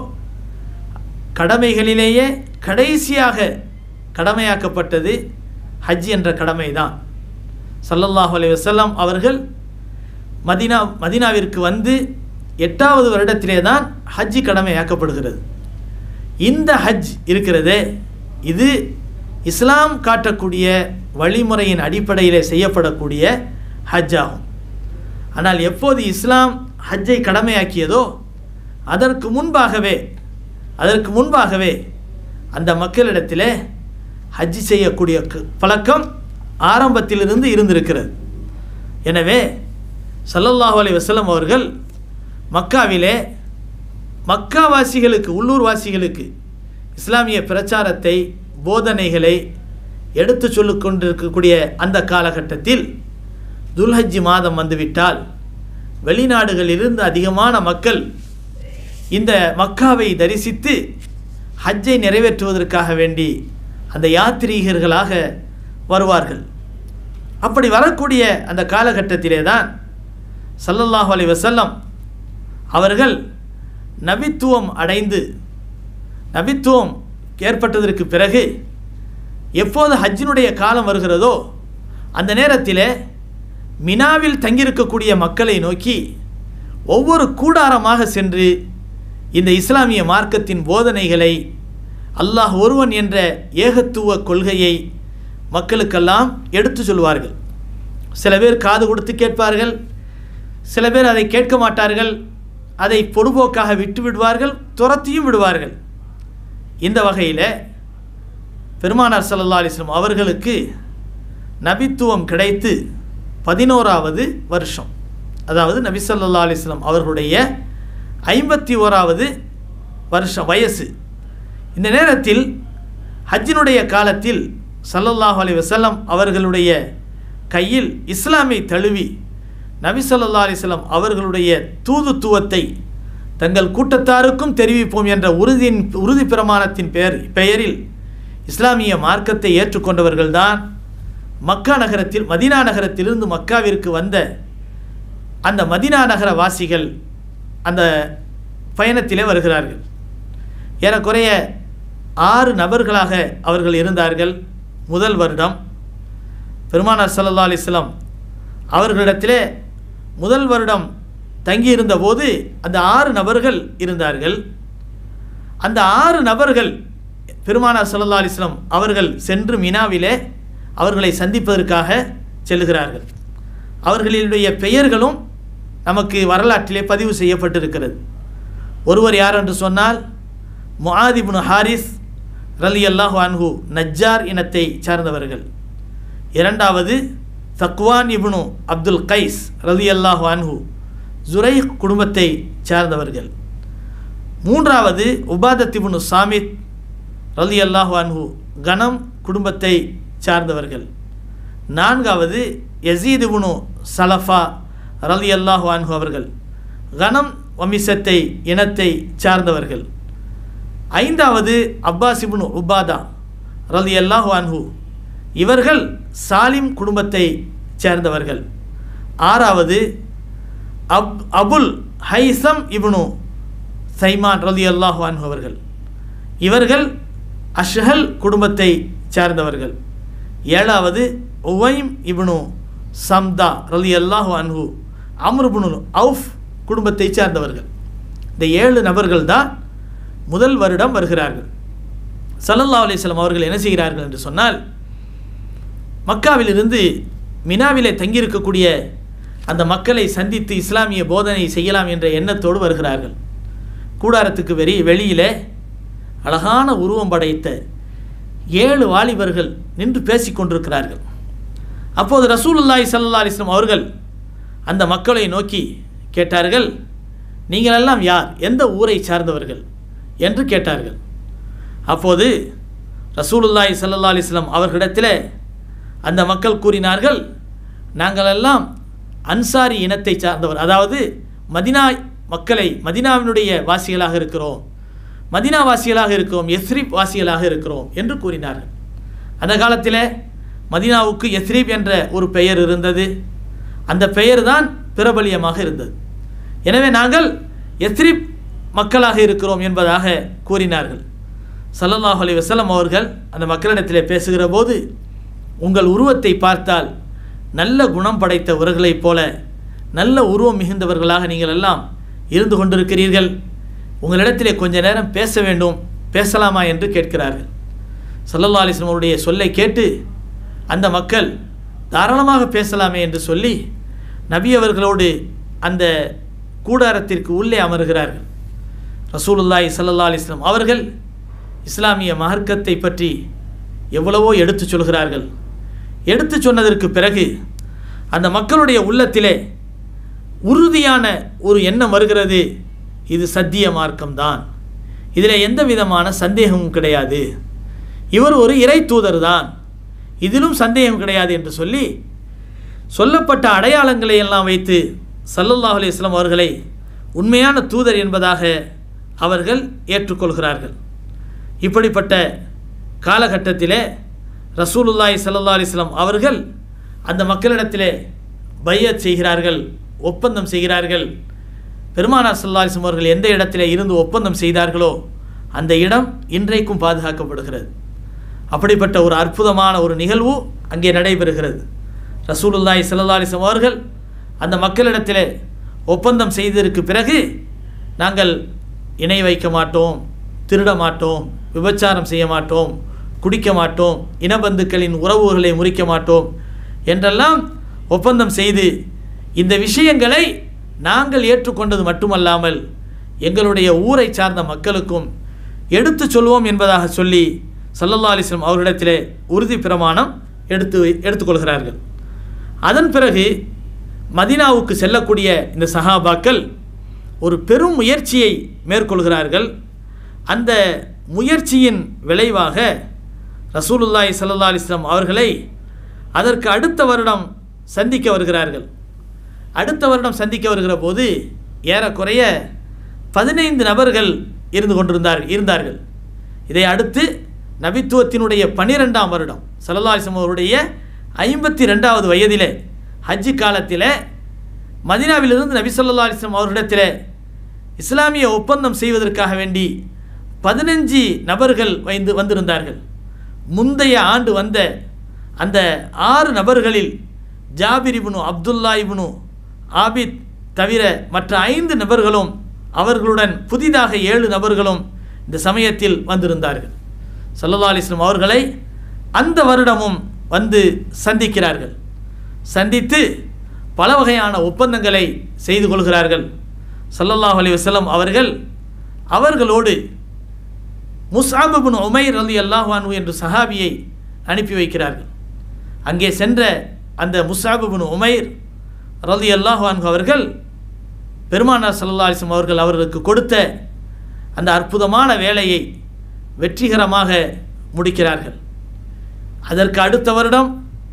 கடமைகளிலேயே கடைசியாக கடமையாக்கப்பட்டது ஹஜ் என்ற கடமை தான் சல்லல்லாஹு அலைஹி வஸல்லம் அவர்கள் மதினா மதினாவிற்கு வந்து எட்டாவது வருடத்திலே தான் ஹஜ்ஜி கடமையாக்கப்படுகிறது இந்த ஹஜ் இருக்கிறதே இது இஸ்லாம் காட்டக்கூடிய வழிமுறையின் அடிப்படையில் செய்யப்படக்கூடிய ஹஜ் ஆகும் ஆனால் எப்போது இஸ்லாம் ஹஜ்ஜை கடமையாக்கியதோ அதற்கு முன்பாகவே அதற்கு முன்பாகவே அந்த மக்களிடத்திலே ஹஜ் செய்யக்கூடிய க- பழக்கம் ஆரம்பத்திலிருந்து இருந்திருக்கிறது எனவே ஸல்லல்லாஹு அலைஹி வஸல்லம் அவர்கள் மக்காவிலே மக்காவாசிகளுக்கு உள்ளூர் வாசிகளுக்கு இஸ்லாமிய பிரச்சாரத்தை போதனைகளை எடுத்து சொல்லிக் கொண்டிருக்கக்கூடிய அந்த காலகட்டத்தில் துல்ஹஜ்ஜி மாதம் வந்துவிட்டால் வெளிநாடுகளிலிருந்து அதிகமான மக்கள் இந்த மக்காவை தரிசித்து ஹஜ்ஜை நிறைவேற்றுவதற்காக வேண்டி அந்த யாத்ரீகர்களாக வருவார்கள் அப்படி வரக்கூடிய அந்த காலகட்டத்திலே தான் ஸல்லல்லாஹு அலைஹி வஸல்லம் அவர்கள் நபித்துவம் அடைந்து நபித்துவம் ஏற்பட்டதற்கு பிறகு எப்போது ஹஜ்ஜினுடைய காலம் வருகிறதோ அந்த நேரத்திலே மினாவில் தங்கியிருக்கக்கூடிய மக்களை நோக்கி ஒவ்வொரு கூடாரமாக சென்று இந்த இஸ்லாமிய மார்க்கத்தின் போதனைகளை அல்லாஹ் ஒருவன் என்ற ஏகத்துவ கொள்கையை மக்களுக்கெல்லாம் எடுத்து சொல்வார்கள் சில பேர் காது கொடுத்து கேட்பார்கள் சில பேர் அதை கேட்க மாட்டார்கள் அதை பொடுபோக்காக விட்டு விடுவார்கள் துரத்தியும் விடுவார்கள் இந்த வகையில் பெருமானார் ஸல்லல்லாஹு அலைஹி வஸல்லம் அவர்களுக்கு நபித்துவம் கிடைத்து பதினோராவது வருஷம் அதாவது நபி ஸல்லல்லாஹு அலைஹி வஸல்லம் அவர்களுடைய ஐம்பத்தி ஓராவது வருஷம் வயசு இந்த நேரத்தில் ஹஜ்ஜினுடைய காலத்தில் ஸல்லல்லாஹு அலைஹி வஸல்லம் அவர்களுடைய கையில் இஸ்லாமை தழுவி நபி ஸல்லல்லாஹு அலைஹி வஸல்லம் அவர்களுடைய தூதுத்துவத்தை தங்கள் கூட்டத்தாருக்கும் தெரிவிப்போம் என்ற உறுதியின் உறுதி பிரமாணத்தின் பெயர் பெயரில் இஸ்லாமிய மார்க்கத்தை ஏற்றுக்கொண்டவர்கள்தான் மக்கா நகரத்தில் மதீனா நகரத்திலிருந்து மக்காவிற்கு வந்த அந்த மதீனா நகர வாசிகள் அந்த பயணத்திலே வருகிறார்கள் ஏறக்குறைய ஆறு நபர்களாக அவர்கள் இருந்தார்கள் முதல் வருடம் பெருமானார் ஸல்லல்லாஹு அலைஹி வஸல்லம் அவர்களிடத்திலே முதல் வருடம் தங்கியிருந்த போது அந்த ஆறு நபர்கள் இருந்தார்கள் அந்த ஆறு நபர்கள் பெருமானார் ஸல்லல்லாஹு அலைஹி வஸல்லம் அவர்கள் சென்று மினாவிலே அவர்களை சந்திப்பதற்காக செல்லுகிறார்கள் அவர்களுடைய பெயர்களும் நமக்கு வரலாற்றிலே பதிவு செய்யப்பட்டிருக்கிறது ஒருவர் யார் என்று சொன்னால் முஆதிபுனு ஹாரிஸ் ரலி அல்லாஹு அன்ஹு நஜ்ஜார் இனத்தை சார்ந்தவர்கள் இரண்டாவது தக்வான் இப்னு அப்துல் கைஸ் ரலி அல்லாஹு அன்ஹு ஜுரை குடும்பத்தை சார்ந்தவர்கள் மூன்றாவது உபாதத் இப்னு சாமித் ரலி அல்லாஹு அன்ஹு கனம் குடும்பத்தை சார்ந்தவர்கள் நான்காவது யசீத் இப்னு சலஃபா ரலி அல்லாஹு அன்ஹு அவர்கள் கனம் வமிசத்தை இனத்தை சார்ந்தவர்கள் ஐந்தாவது அப்பாஸ் இப்னு உபாதா ரலி அல்லாஹு அன்ஹு இவர்கள் சாலிம் குடும்பத்தை சேர்ந்தவர்கள் ஆறாவது அப் அபுல் ஹைசம் இப்னு சைமான் ரலி அல்லாஹு அன்ஹு அவர்கள் இவர்கள் அஷ்ஹல் குடும்பத்தை சேர்ந்தவர்கள் ஏழாவது உவைம் இப்னு சம்தா ரலி அல்லாஹு அன்ஹு அம்ருபுனு அவுஃப் குடும்பத்தை சேர்ந்தவர்கள் இந்த ஏழு நபர்கள் தான் முதல் வருடம் வருகிறார்கள் ஸல்லல்லாஹு அலைஹி வஸல்லம் அவர்கள் என்ன செய்கிறார்கள் என்று சொன்னால் மக்காவிலிருந்து மினாவிலே தங்கியிருக்கக்கூடிய அந்த மக்களை சந்தித்து இஸ்லாமிய போதனை செய்யலாம் என்ற எண்ணத்தோடு வருகிறார்கள் கூடாரத்துக்கு வெறி வெளியிலே அழகான உருவம் படைத்த ஏழு வாலிபர்கள் நின்று பேசிக் கொண்டிருக்கிறார்கள் அப்போது ரசூலுல்லாஹி ஸல்லல்லாஹு அலைஹி வஸல்லம் அவர்கள் அந்த மக்களை நோக்கி கேட்டார்கள் நீங்களெல்லாம் யார் எந்த ஊரை சார்ந்தவர்கள் என்று கேட்டார்கள் அப்போது ரசூலுல்லாஹி ஸல்லல்லாஹு அலைஹி வஸல்லம் அவர்களிடத்தில் அந்த மக்கள் கூறினார்கள் நாங்களெல்லாம் அன்சாரி இனத்தை சார்ந்தவர் அதாவது மதினா மக்களை மதினாவினுடைய வாசிகளாக இருக்கிறோம் மதினா வாசிகளாக இருக்கிறோம் எஸ்ரிப் வாசிகளாக இருக்கிறோம் என்று கூறினார்கள் அந்த காலத்தில் மதினாவுக்கு எஸ்ரிப் என்ற ஒரு பெயர் இருந்தது அந்த பெயர் தான் பிரபலியமாக இருந்தது எனவே நாங்கள் எஸ்ரிப் மக்களாக இருக்கிறோம் என்பதாக கூறினார்கள் ஸல்லல்லாஹு அலைஹி வஸல்லம் அவர்கள் அந்த மக்களிடத்திலே பேசுகிற போது உங்கள் உருவத்தை பார்த்தால் நல்ல குணம் படைத்தவர்களைப் போல நல்ல உருவம் மிகுந்தவர்களாக நீங்கள் எல்லாம் இருந்து கொண்டிருக்கிறீர்கள் உங்களிடத்திலே கொஞ்ச நேரம் பேச வேண்டும் பேசலாமா என்று கேட்கிறார்கள் ஸல்லல்லாஹு அலைஹி வஸல்லம் அவருடைய சொல்லை கேட்டு அந்த மக்கள் தாராளமாக பேசலாமே என்று சொல்லி நபி அவர்களோடு அந்த கூடாரத்திற்கு உள்ளே அமர்கிறார்கள் ரசூலுல்லாஹி ஸல்லல்லாஹு அலைஹி வஸல்லம் அவர்கள் இஸ்லாமிய மார்க்கத்தை பற்றி எவ்வளவோ எடுத்துச் சொல்கிறார்கள் எடுத்துச் சொன்னதற்கு பிறகு அந்த மக்களுடைய உள்ளத்திலே உறுதியான ஒரு எண்ணம் வருகிறது இது சத்திய மார்க்கம்தான் இதில் எந்த விதமான சந்தேகமும் கிடையாது இவர் ஒரு இறை தூதர் தான் இதிலும் சந்தேகம் கிடையாது என்று சொல்லி சொல்லப்பட்ட அடையாளங்களை எல்லாம் வைத்து சல்லல்லாஹு அலைஹி வஸல்லம் அவர்களை உண்மையான தூதர் என்பதாக அவர்கள் ஏற்றுக்கொள்கிறார்கள் இப்படிப்பட்ட காலகட்டத்திலே ரசூலுல்லாஹி ஸல்லல்லாஹு அலைஹி வஸல்லம் அவர்கள் அந்த மக்களிடத்திலே பையத் செய்கிறார்கள் ஒப்பந்தம் செய்கிறார்கள் பெருமானார் ஸல்லல்லாஹு அலைஹி வஸல்லம் அவர்கள் எந்த இடத்திலே இருந்து ஒப்பந்தம் செய்தார்களோ அந்த இடம் இன்றைக்கும் பாதுகாக்கப்படுகிறது அப்படிப்பட்ட ஒரு அற்புதமான ஒரு நிகழ்வு அங்கே நடைபெறுகிறது ரசூலுல்லாஹி ஸல்லல்லாஹு அலைஹி வஸல்லம் அவர்கள் அந்த மக்களிடத்திலே ஒப்பந்தம் செய்ததற்கு பிறகு நாங்கள் இணை வைக்க மாட்டோம் திருட மாட்டோம் விபச்சாரம் செய்ய மாட்டோம் குடிக்க மாட்டோம் இனபந்துக்களின் உறவுகளை முறிக்க மாட்டோம் என்றெல்லாம் ஒப்பந்தம் செய்து இந்த விஷயங்களை நாங்கள் ஏற்றுக்கொண்டது மட்டுமல்லாமல் எங்களுடைய ஊரை சார்ந்த மக்களுக்கும் எடுத்து சொல்வோம் என்பதாக சொல்லி சல்லல்லா அலிஸ்லம் அவர்களிடத்திலே உறுதி பிரமாணம் எடுத்து எடுத்துக்கொள்கிறார்கள் அதன் பிறகு மதினாவுக்கு செல்லக்கூடிய இந்த சஹாபாக்கள் ஒரு பெரும் முயற்சியை மேற்கொள்கிறார்கள் அந்த முயற்சியின் விளைவாக ரசூலுல்லாஹி ஸல்லல்லாஹு அலைஹி வஸல்லம் அவர்களை அதற்கு அடுத்த வருடம் சந்திக்க வருகிறார்கள் அடுத்த வருடம் சந்திக்க வருகிற போது ஏறக்குறைய பதினைந்து நபர்கள் இருந்து கொண்டிருந்தார்கள் இருந்தார்கள் இதை அடுத்து நபித்துவத்தினுடைய பன்னிரெண்டாம் வருடம் ஸல்லல்லாஹு அலைஹி வஸல்லம் அவருடைய ஐம்பத்தி ரெண்டாவது வயதிலே ஹஜ்ஜு காலத்தில் மதினாவிலிருந்து நபி ஸல்லல்லாஹு அலைஹி வஸல்லம் அவர்களிடத்தில் இஸ்லாமிய ஒப்பந்தம் செய்வதற்காக வேண்டி பதினஞ்சு நபர்கள் வந்து வந்திருந்தார்கள் முந்தைய ஆண்டு வந்த அந்த ஆறு நபர்களில் ஜாபிர் இப்னு அப்துல்லா இப்னு ஆபித் தவிர மற்ற ஐந்து நபர்களும் அவர்களுடன் புதிதாக ஏழு நபர்களும் இந்த சமயத்தில் வந்திருந்தார்கள் சல்லல்லா அலிஸ்லம் அவர்களை அந்த வருடமும் வந்து சந்திக்கிறார்கள் சந்தித்து பல வகையான ஒப்பந்தங்களை செய்து கொள்கிறார்கள் சல்லல்லாஹு அலைஹி வஸல்லம் அவர்கள் அவர்களோடு முஸ்ஆபின் உமைர் அலி அல்லாஹானு என்ற சஹாபியை அனுப்பி வைக்கிறார்கள் அங்கே சென்ற அந்த முஸ்ஆபின் உமைர் ரலி அல்லாஹான் அவர்கள் பெருமானார் சல்லா அலிஸ்லம் அவர்கள் அவர்களுக்கு கொடுத்த அந்த அற்புதமான வேலையை வெற்றிகரமாக முடிக்கிறார்கள் அதற்கு அடுத்த வருடம்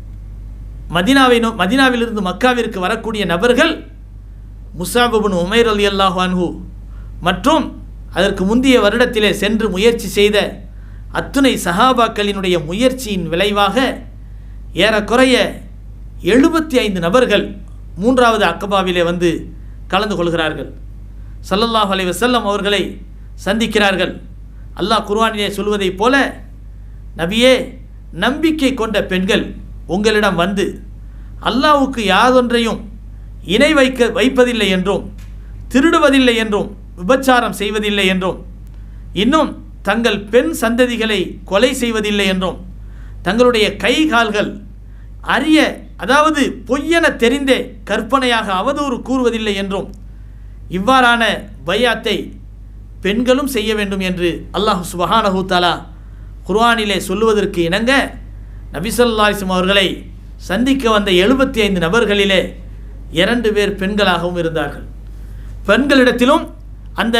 மதினாவை நோ மதினாவிலிருந்து மக்காவிற்கு வரக்கூடிய நபர்கள் முசாபுபின் உமைர் அலி அல்லாஹான்ஹு மற்றும் அதற்கு முந்தைய வருடத்திலே சென்று முயற்சி செய்த அத்துணை சஹாபாக்களினுடைய முயற்சியின் விளைவாக ஏறக்குறைய எழுபத்தி ஐந்து நபர்கள் மூன்றாவது அக்கபாவிலே வந்து கலந்து கொள்கிறார்கள் சல்லல்லாஹு அலைஹி வஸல்லம் அவர்களை சந்திக்கிறார்கள் அல்லாஹ் குர்ஆனிலே சொல்வதைப் போல நபியே நம்பிக்கை கொண்ட பெண்கள் உங்களிடம் வந்து அல்லாஹ்வுக்கு யாதொன்றையும் இணை வைக்க வைப்பதில்லை என்றும் திருடுவதில்லை என்றும் விபச்சாரம் செய்வதில்லை என்றும் இன்னும் தங்கள் பெண் சந்ததிகளை கொலை செய்வதில்லை என்றும் தங்களுடைய கை கால்கள் அரிய அதாவது பொய்யென தெரிந்தே கற்பனையாக அவதூறு கூறுவதில்லை என்றும் இவ்வாறான பையாத்தை பெண்களும் செய்ய வேண்டும் என்று அல்லாஹ் சுபஹானஹு தஆலா குர்ஆனிலே சொல்லுவதற்கு இணங்க நபிசல்லாஸ்லம் அவர்களை சந்திக்க வந்த எழுபத்தி ஐந்து நபர்களிலே இரண்டு பேர் பெண்களாகவும் இருந்தார்கள் பெண்களிடத்திலும் அந்த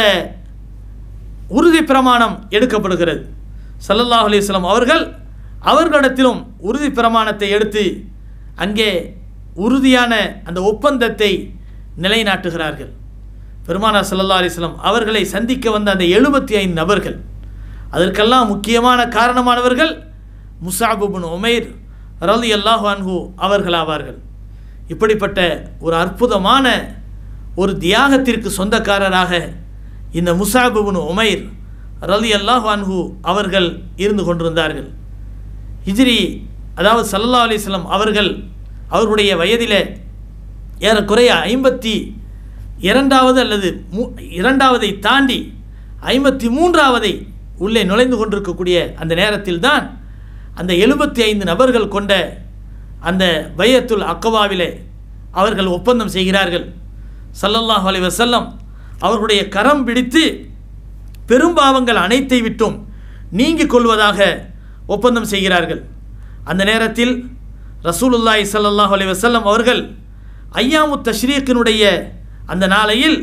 உறுதி பிரமாணம் எடுக்கப்படுகிறது சல்லல்லாஹு அலைஹி வஸல்லம் அவர்கள் அவர்களிடத்திலும் உறுதி பிரமாணத்தை எடுத்து அங்கே உறுதியான அந்த ஒப்பந்தத்தை நிலைநாட்டுகிறார்கள் பெருமானா சல்லா அலிஸ்லாம் அவர்களை சந்திக்க வந்த அந்த எழுபத்தி ஐந்து நபர்கள் அதற்கெல்லாம் முக்கியமான காரணமானவர்கள் முசாபுபின் உமைர் ரலி அல்லாஹ் அன்ஹு அவர்கள் ஆவார்கள் இப்படிப்பட்ட ஒரு அற்புதமான ஒரு தியாகத்திற்கு சொந்தக்காரராக இந்த முசாபுபின் உமைர் ரலி அல்லாஹ் அன்ஹு அவர்கள் இருந்து கொண்டிருந்தார்கள் ஹிஜ்ரி அதாவது சல்லா அலிஸ்லாம் அவர்கள் அவர்களுடைய வயதில் ஏறக்குறைய ஐம்பத்தி இரண்டாவது அல்லது மூ இரண்டாவதை தாண்டி ஐம்பத்தி மூன்றாவதை உள்ளே நுழைந்து கொண்டிருக்கக்கூடிய அந்த நேரத்தில்தான் அந்த எழுபத்தி ஐந்து நபர்கள் கொண்ட அந்த பையத்துல் அக்கவாவிலே அவர்கள் ஒப்பந்தம் செய்கிறார்கள் சல்லல்லாஹ் அலைஹி வஸல்லம் அவர்களுடைய கரம் பிடித்து பெரும்பாவங்கள் அனைத்தை விட்டும் நீங்கிக் கொள்வதாக ஒப்பந்தம் செய்கிறார்கள் அந்த நேரத்தில் ரசூலுல்லாஹி ஸல்லல்லாஹு அலைஹி வஸல்லம் அவர்கள் ஐயாமு தஷ்ரீக்கினுடைய அந்த நாளையில்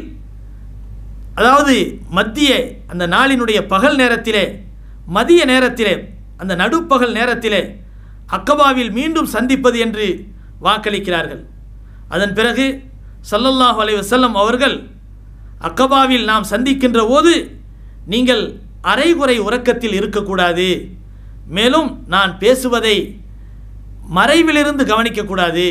அதாவது மத்திய அந்த நாளினுடைய பகல் நேரத்திலே மதிய நேரத்திலே அந்த நடுப்பகல் நேரத்திலே அக்கபாவில் மீண்டும் சந்திப்பது என்று வாக்களிக்கிறார்கள் அதன் பிறகு சல்லல்லாஹு அலைஹி வஸல்லம் அவர்கள் அக்கபாவில் நாம் சந்திக்கின்ற போது நீங்கள் அரைகுறை உறக்கத்தில் இருக்கக்கூடாது மேலும் நான் பேசுவதை மறைவிலிருந்து கவனிக்கக்கூடாது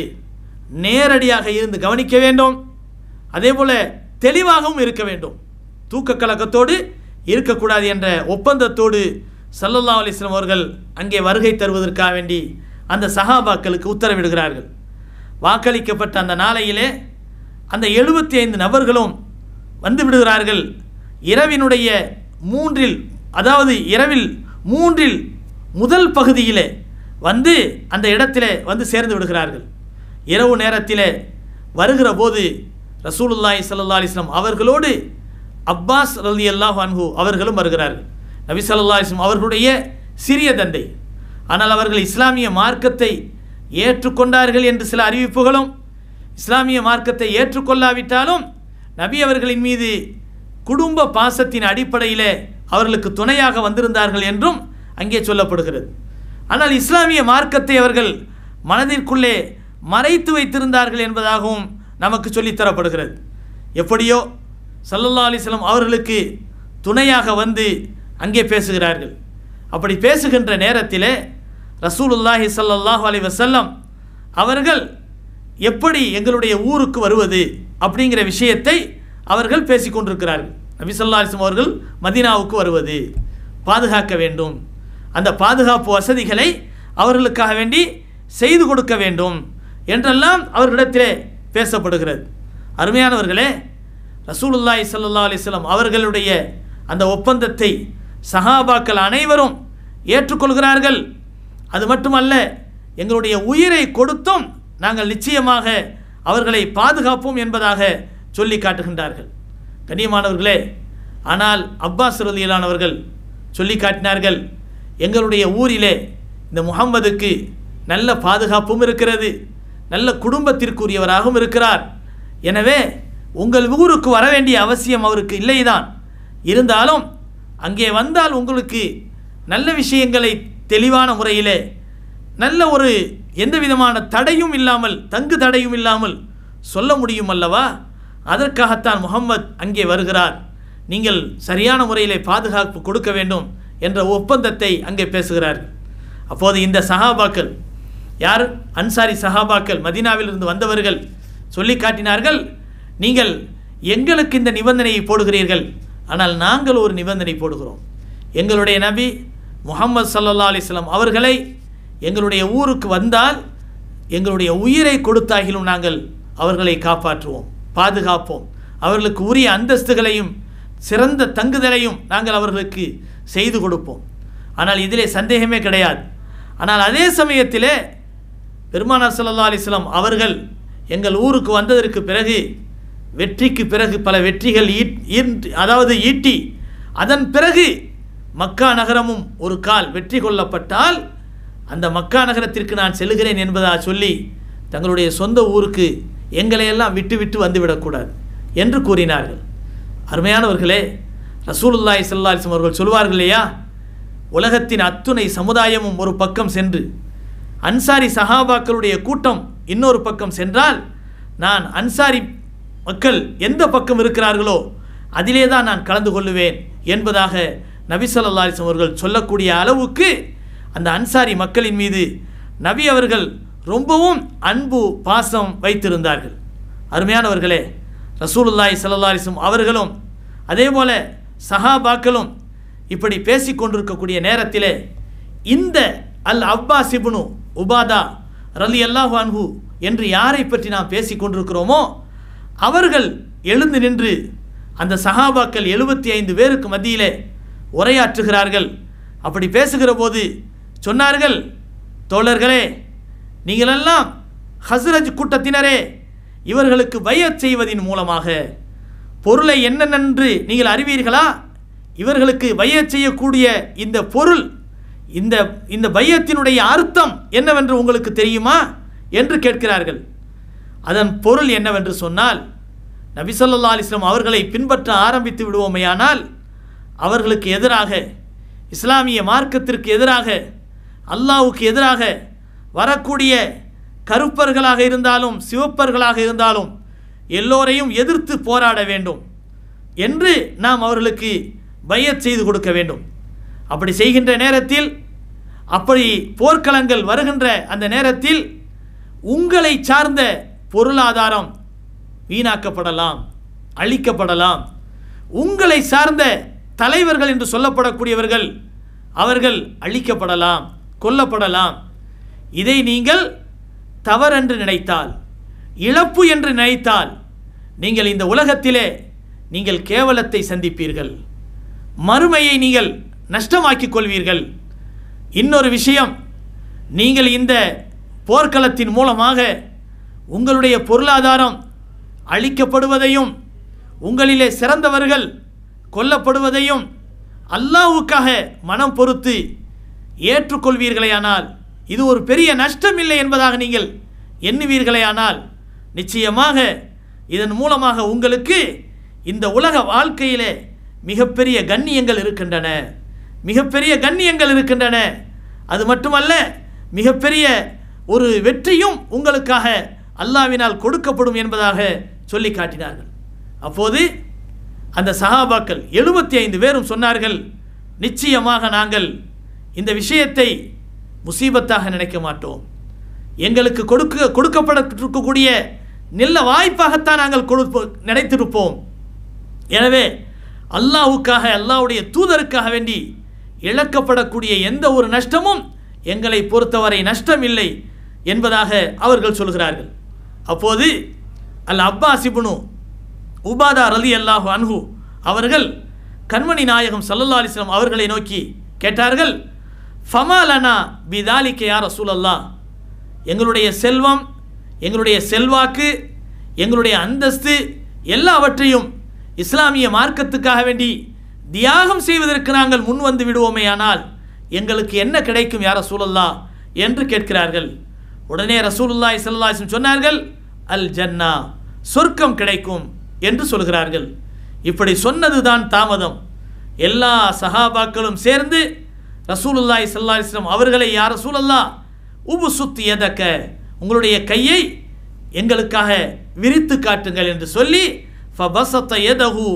நேரடியாக இருந்து கவனிக்க வேண்டும் அதே போல் தெளிவாகவும் இருக்க வேண்டும் தூக்க கலக்கத்தோடு இருக்கக்கூடாது என்ற ஒப்பந்தத்தோடு சல்லல்லா அலிஸ்லாம் அவர்கள் அங்கே வருகை தருவதற்காக வேண்டி அந்த சஹாபாக்களுக்கு உத்தரவிடுகிறார்கள் வாக்களிக்கப்பட்ட அந்த நாளையிலே அந்த எழுபத்தி ஐந்து நபர்களும் வந்து விடுகிறார்கள் இரவினுடைய மூன்றில் அதாவது இரவில் மூன்றில் முதல் பகுதியிலே வந்து அந்த இடத்திலே வந்து சேர்ந்து விடுகிறார்கள் இரவு நேரத்திலே வருகிற போது ரசூலுல்லாஹி ஸல்லல்லாஹு அலைஹி வஸல்லம் அவர்களோடு அப்பாஸ் ரலி அல்லாஹ் அன்ஹு அவர்களும் வருகிறார்கள் நபி ஸல்லல்லாஹு அலைஹி வஸல்லம் அவர்களுடைய சிறிய தந்தை ஆனால் அவர்கள் இஸ்லாமிய மார்க்கத்தை ஏற்றுக்கொண்டார்கள் என்று சில அறிவிப்புகளும் இஸ்லாமிய மார்க்கத்தை ஏற்றுக்கொள்ளாவிட்டாலும் நபி அவர்களின் மீது குடும்ப பாசத்தின் அடிப்படையிலே அவர்களுக்கு துணையாக வந்திருந்தார்கள் என்றும் அங்கே சொல்லப்படுகிறது ஆனால் இஸ்லாமிய மார்க்கத்தை அவர்கள் மனதிற்குள்ளே மறைத்து வைத்திருந்தார்கள் என்பதாகவும் நமக்கு சொல்லித்தரப்படுகிறது எப்படியோ சல்லல்லா அலிஸ்லாம் அவர்களுக்கு துணையாக வந்து அங்கே பேசுகிறார்கள் அப்படி பேசுகின்ற நேரத்திலே ரசூலுல்லாஹி ஸல்லல்லாஹு அலைஹி வஸல்லம் அவர்கள் எப்படி எங்களுடைய ஊருக்கு வருவது அப்படிங்கிற விஷயத்தை அவர்கள் பேசிக்கொண்டிருக்கிறார்கள் நபி ஸல்லல்லாஹு அலைஹி வஸல்லம் அவர்கள் மதீனாவுக்கு வருவது பாதுகாக்க வேண்டும் அந்த பாதுகாப்பு வசதிகளை அவர்களுக்காக வேண்டி செய்து கொடுக்க வேண்டும் என்றெல்லாம் அவர்களிடத்திலே பேசப்படுகிறது அருமையானவர்களே ரசூலுல்லாஹி ஸல்லல்லாஹு அலைஹி வஸல்லம் அவர்களுடைய அந்த ஒப்பந்தத்தை சஹாபாக்கள் அனைவரும் ஏற்றுக்கொள்கிறார்கள் அது மட்டுமல்ல எங்களுடைய உயிரை கொடுத்தும் நாங்கள் நிச்சயமாக அவர்களை பாதுகாப்போம் என்பதாக சொல்லி காட்டுகின்றார்கள் கண்ணியமானவர்களே ஆனால் அப்பாஸ் ரலியலானவர்கள் சொல்லி காட்டினார்கள் எங்களுடைய ஊரிலே இந்த முகம்மதுக்கு நல்ல பாதுகாப்பும் இருக்கிறது நல்ல குடும்பத்திற்குரியவராகவும் இருக்கிறார் எனவே உங்கள் ஊருக்கு வர வேண்டிய அவசியம் அவருக்கு இல்லைதான் இருந்தாலும் அங்கே வந்தால் உங்களுக்கு நல்ல விஷயங்களை தெளிவான முறையிலே நல்ல ஒரு எந்த விதமான தடையும் இல்லாமல் தங்கு தடையும் இல்லாமல் சொல்ல முடியும் அல்லவா அதற்காகத்தான் முகம்மது அங்கே வருகிறார் நீங்கள் சரியான முறையிலே பாதுகாப்பு கொடுக்க வேண்டும் என்ற ஒப்பந்தத்தை அங்கே பேசுகிறார்கள் அப்போது இந்த சஹாபாக்கள் யார் அன்சாரி சஹாபாக்கள் மதீனாவிலிருந்து வந்தவர்கள் சொல்லி காட்டினார்கள் நீங்கள் எங்களுக்கு இந்த நிபந்தனையை போடுகிறீர்கள் ஆனால் நாங்கள் ஒரு நிபந்தனை போடுகிறோம் எங்களுடைய நபி முகமது சல்லல்லா அலிஸ்லாம் அவர்களை எங்களுடைய ஊருக்கு வந்தால் எங்களுடைய உயிரை கொடுத்தாகிலும் நாங்கள் அவர்களை காப்பாற்றுவோம் பாதுகாப்போம் அவர்களுக்கு உரிய அந்தஸ்துகளையும் சிறந்த தங்குதலையும் நாங்கள் அவர்களுக்கு செய்து கொடுப்போம் ஆனால் இதிலே சந்தேகமே கிடையாது ஆனால் அதே சமயத்திலே பெருமானார் ஸல்லல்லாஹு அலைஹி வஸல்லம் அவர்கள் எங்கள் ஊருக்கு வந்ததற்கு பிறகு வெற்றிக்கு பிறகு பல வெற்றிகள் ஈட் ஈட்- அதாவது ஈட்டி அதன் பிறகு மக்கா நகரமும் ஒரு கால் வெற்றி கொள்ளப்பட்டால் அந்த மக்கா நகரத்திற்கு நான் செல்கிறேன் என்பதாக சொல்லி தங்களுடைய சொந்த ஊருக்கு எங்களையெல்லாம் விட்டு விட்டு வந்துவிடக்கூடாது என்று கூறினார்கள் அருமையானவர்களே ரசூலுல்லாஹி ஸல்லல்லாஹு அலைஹி வஸல்லம் அவர்கள் சொல்வார்கள் இல்லையா உலகத்தின் அத்துணை சமுதாயமும் ஒரு பக்கம் சென்று அன்சாரி சஹாபாக்களுடைய கூட்டம் இன்னொரு பக்கம் சென்றால் நான் அன்சாரி மக்கள் எந்த பக்கம் இருக்கிறார்களோ அதிலே தான் நான் கலந்து கொள்ளுவேன் என்பதாக நபி ஸல்லல்லாஹு அலைஹி வஸல்லம் அவர்கள் சொல்லக்கூடிய அளவுக்கு அந்த அன்சாரி மக்களின் மீது நபி அவர்கள் ரொம்பவும் அன்பு பாசம் வைத்திருந்தார்கள் அருமையானவர்களே ரசூலுல்லாஹி ஸல்லல்லாஹு அலைஹி வஸல்லம் அவர்களும் அதே போல சஹாபாக்களும் இப்படி பேசிக் கொண்டிருக்கக்கூடிய நேரத்திலே இந்த அல் அப்பாஸ் இப்னு உபாதா ரலி அல்லாஹு அன்ஹு என்று யாரை பற்றி நாம் பேசிக் கொண்டிருக்கிறோமோ அவர்கள் எழுந்து நின்று அந்த சஹாபாக்கள் எழுபத்தி ஐந்து பேருக்கு மத்தியிலே உரையாற்றுகிறார்கள் அப்படி பேசுகிற போது சொன்னார்கள் தோழர்களே நீங்களெல்லாம் ஹஸ்ரஜ் கூட்டத்தினரே இவர்களுக்கு பயச் செய்வதின் மூலமாக பொருளை என்னென்று நீங்கள் அறிவீர்களா இவர்களுக்கு பையச் செய்யக்கூடிய இந்த பொருள் இந்த இந்த பையத்தினுடைய அர்த்தம் என்னவென்று உங்களுக்கு தெரியுமா என்று கேட்கிறார்கள் அதன் பொருள் என்னவென்று சொன்னால் நபி ஸல்லல்லாஹு அலைஹி வஸல்லம் அவர்களை பின்பற்ற ஆரம்பித்து விடுவோமேயானால் அவர்களுக்கு எதிராக இஸ்லாமிய மார்க்கத்திற்கு எதிராக அல்லாஹ்வுக்கு எதிராக வரக்கூடிய கருப்பர்களாக இருந்தாலும் சிவப்பர்களாக இருந்தாலும் எல்லோரையும் எதிர்த்து போராட வேண்டும் என்று நாம் அவர்களுக்கு பையச் செய்து கொடுக்க வேண்டும் அப்படி செய்கின்ற நேரத்தில் அப்படி போர்க்களங்கள் வருகின்ற அந்த நேரத்தில் உங்களை சார்ந்த பொருளாதாரம் வீணாக்கப்படலாம் அழிக்கப்படலாம் உங்களை சார்ந்த தலைவர்கள் என்று சொல்லப்படக்கூடியவர்கள் அவர்கள் அழிக்கப்படலாம் கொல்லப்படலாம் இதை நீங்கள் தவறென்று நினைத்தால் இழப்பு என்று நினைத்தால் நீங்கள் இந்த உலகத்திலே நீங்கள் கேவலத்தை சந்திப்பீர்கள் மறுமையை நீங்கள் நஷ்டமாக்கிக் கொள்வீர்கள் இன்னொரு விஷயம் நீங்கள் இந்த போர்க்களத்தின் மூலமாக உங்களுடைய பொருளாதாரம் அழிக்கப்படுவதையும் உங்களிலே சிறந்தவர்கள் கொல்லப்படுவதையும் அல்லாஹ்வுக்காக மனம் பொறுத்து ஏற்றுக்கொள்வீர்களேயானால் இது ஒரு பெரிய நஷ்டம் இல்லை என்பதாக நீங்கள் எண்ணுவீர்களேயானால் நிச்சயமாக இதன் மூலமாக உங்களுக்கு இந்த உலக வாழ்க்கையிலே மிகப்பெரிய கண்ணியங்கள் இருக்கின்றன மிகப்பெரிய கண்ணியங்கள் இருக்கின்றன அது மட்டுமல்ல மிகப்பெரிய ஒரு வெற்றியும் உங்களுக்காக அல்லாவினால் கொடுக்கப்படும் என்பதாக சொல்லி காட்டினார்கள் அப்போது அந்த சஹாபாக்கள் எழுபத்தி ஐந்து பேரும் சொன்னார்கள் நிச்சயமாக நாங்கள் இந்த விஷயத்தை முசீபத்தாக நினைக்க மாட்டோம் எங்களுக்கு கொடுக்க கொடுக்கப்பட்டிருக்கக்கூடிய நல்ல வாய்ப்பாகத்தான் நாங்கள் கொடுப்ப நினைத்திருப்போம் எனவே அல்லாஹ்வுக்காக அல்லாஹ்வுடைய தூதருக்காக வேண்டி இழக்கப்படக்கூடிய எந்த ஒரு நஷ்டமும் எங்களை பொறுத்தவரை நஷ்டம் இல்லை என்பதாக அவர்கள் சொல்கிறார்கள் அப்போது அல் அப்பாஸ் இப்னு உபாதா ரலி அல்லாஹு அன்ஹு அவர்கள் கண்மணி நாயகம் சல்லல்லா அலிஸ்லாம் அவர்களை நோக்கி கேட்டார்கள் ஃபமாலனா பிதாலிக்க யார் ரசூலல்லா எங்களுடைய செல்வம் எங்களுடைய செல்வாக்கு எங்களுடைய அந்தஸ்து எல்லாவற்றையும் இஸ்லாமிய மார்க்கத்துக்காக வேண்டி தியாகம் செய்வதற்கு நாங்கள் முன் வந்து விடுவோமேயானால் எங்களுக்கு என்ன கிடைக்கும் யார் ரசூலல்லா என்று கேட்கிறார்கள் உடனே ரசூலுல்லாஹி ஸல்லல்லாஹு அலைஹி வஸல்லம் சொன்னார்கள் அல் ஜன்னா சொர்க்கம் கிடைக்கும் என்று சொல்கிறார்கள் இப்படி சொன்னதுதான் தாமதம் எல்லா சஹாபாக்களும் சேர்ந்து ரசூலுல்லாஹி ஸல்லல்லாஹு அலைஹி வஸல்லம் அவர்களை யார் ரசூலல்லா உபு சுத்து எதக்க உங்களுடைய கையை எங்களுக்காக விரித்து காட்டுங்கள் என்று சொல்லி ஃபபசத்த எதஹு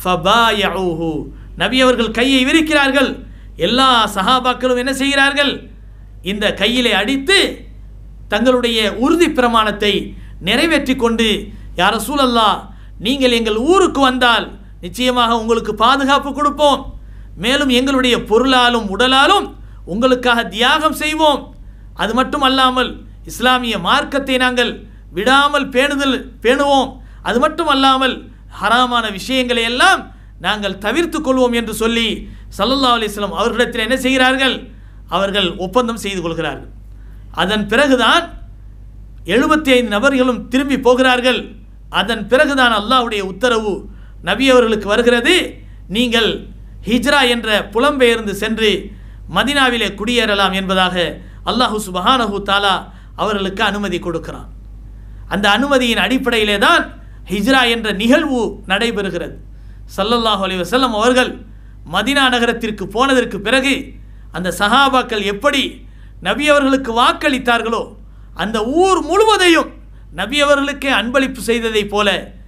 ஃபபாயஹு நபி அவர்கள் கையை விரிக்கிறார்கள் எல்லா சஹாபாக்களும் என்ன செய்கிறார்கள் இந்த கையிலே அடித்து தங்களுடைய உறுதி பிரமாணத்தை நிறைவேற்றி கொண்டு யார சூழல்லா நீங்கள் எங்கள் ஊருக்கு வந்தால் நிச்சயமாக உங்களுக்கு பாதுகாப்பு கொடுப்போம் மேலும் எங்களுடைய பொருளாலும் உடலாலும் உங்களுக்காக தியாகம் செய்வோம் அது மட்டும் அல்லாமல் இஸ்லாமிய மார்க்கத்தை நாங்கள் விடாமல் பேணுதல் பேணுவோம் அது மட்டும் அல்லாமல் ஹராமான விஷயங்களை எல்லாம் நாங்கள் தவிர்த்து கொள்வோம் என்று சொல்லி சல்லல்லா அலிஸ்லாம் அவர்களிடத்தில் என்ன செய்கிறார்கள் அவர்கள் ஒப்பந்தம் செய்து கொள்கிறார்கள் அதன் பிறகுதான் எழுபத்தி ஐந்து நபர்களும் திரும்பி போகிறார்கள் அதன் பிறகுதான் அல்லாஹ்வுடைய உத்தரவு நபி அவர்களுக்கு வருகிறது நீங்கள் ஹிஜ்ரா என்ற புலம்பெயர்ந்து சென்று மதினாவிலே குடியேறலாம் என்பதாக அல்லாஹு சுபஹானஹு தாலா அவர்களுக்கு அனுமதி கொடுக்கிறான் அந்த அனுமதியின் அடிப்படையிலே தான் ஹிஜ்ரா என்ற நிகழ்வு நடைபெறுகிறது சல்லல்லாஹு அலைஹி வஸல்லம் அவர்கள் மதினா நகரத்திற்கு போனதற்கு பிறகு அந்த சஹாபாக்கள் எப்படி நபி அவர்களுக்கு வாக்களித்தார்களோ அந்த ஊர் முழுவதையும் நபி அவர்களுக்கே அன்பளிப்பு செய்ததைப் போல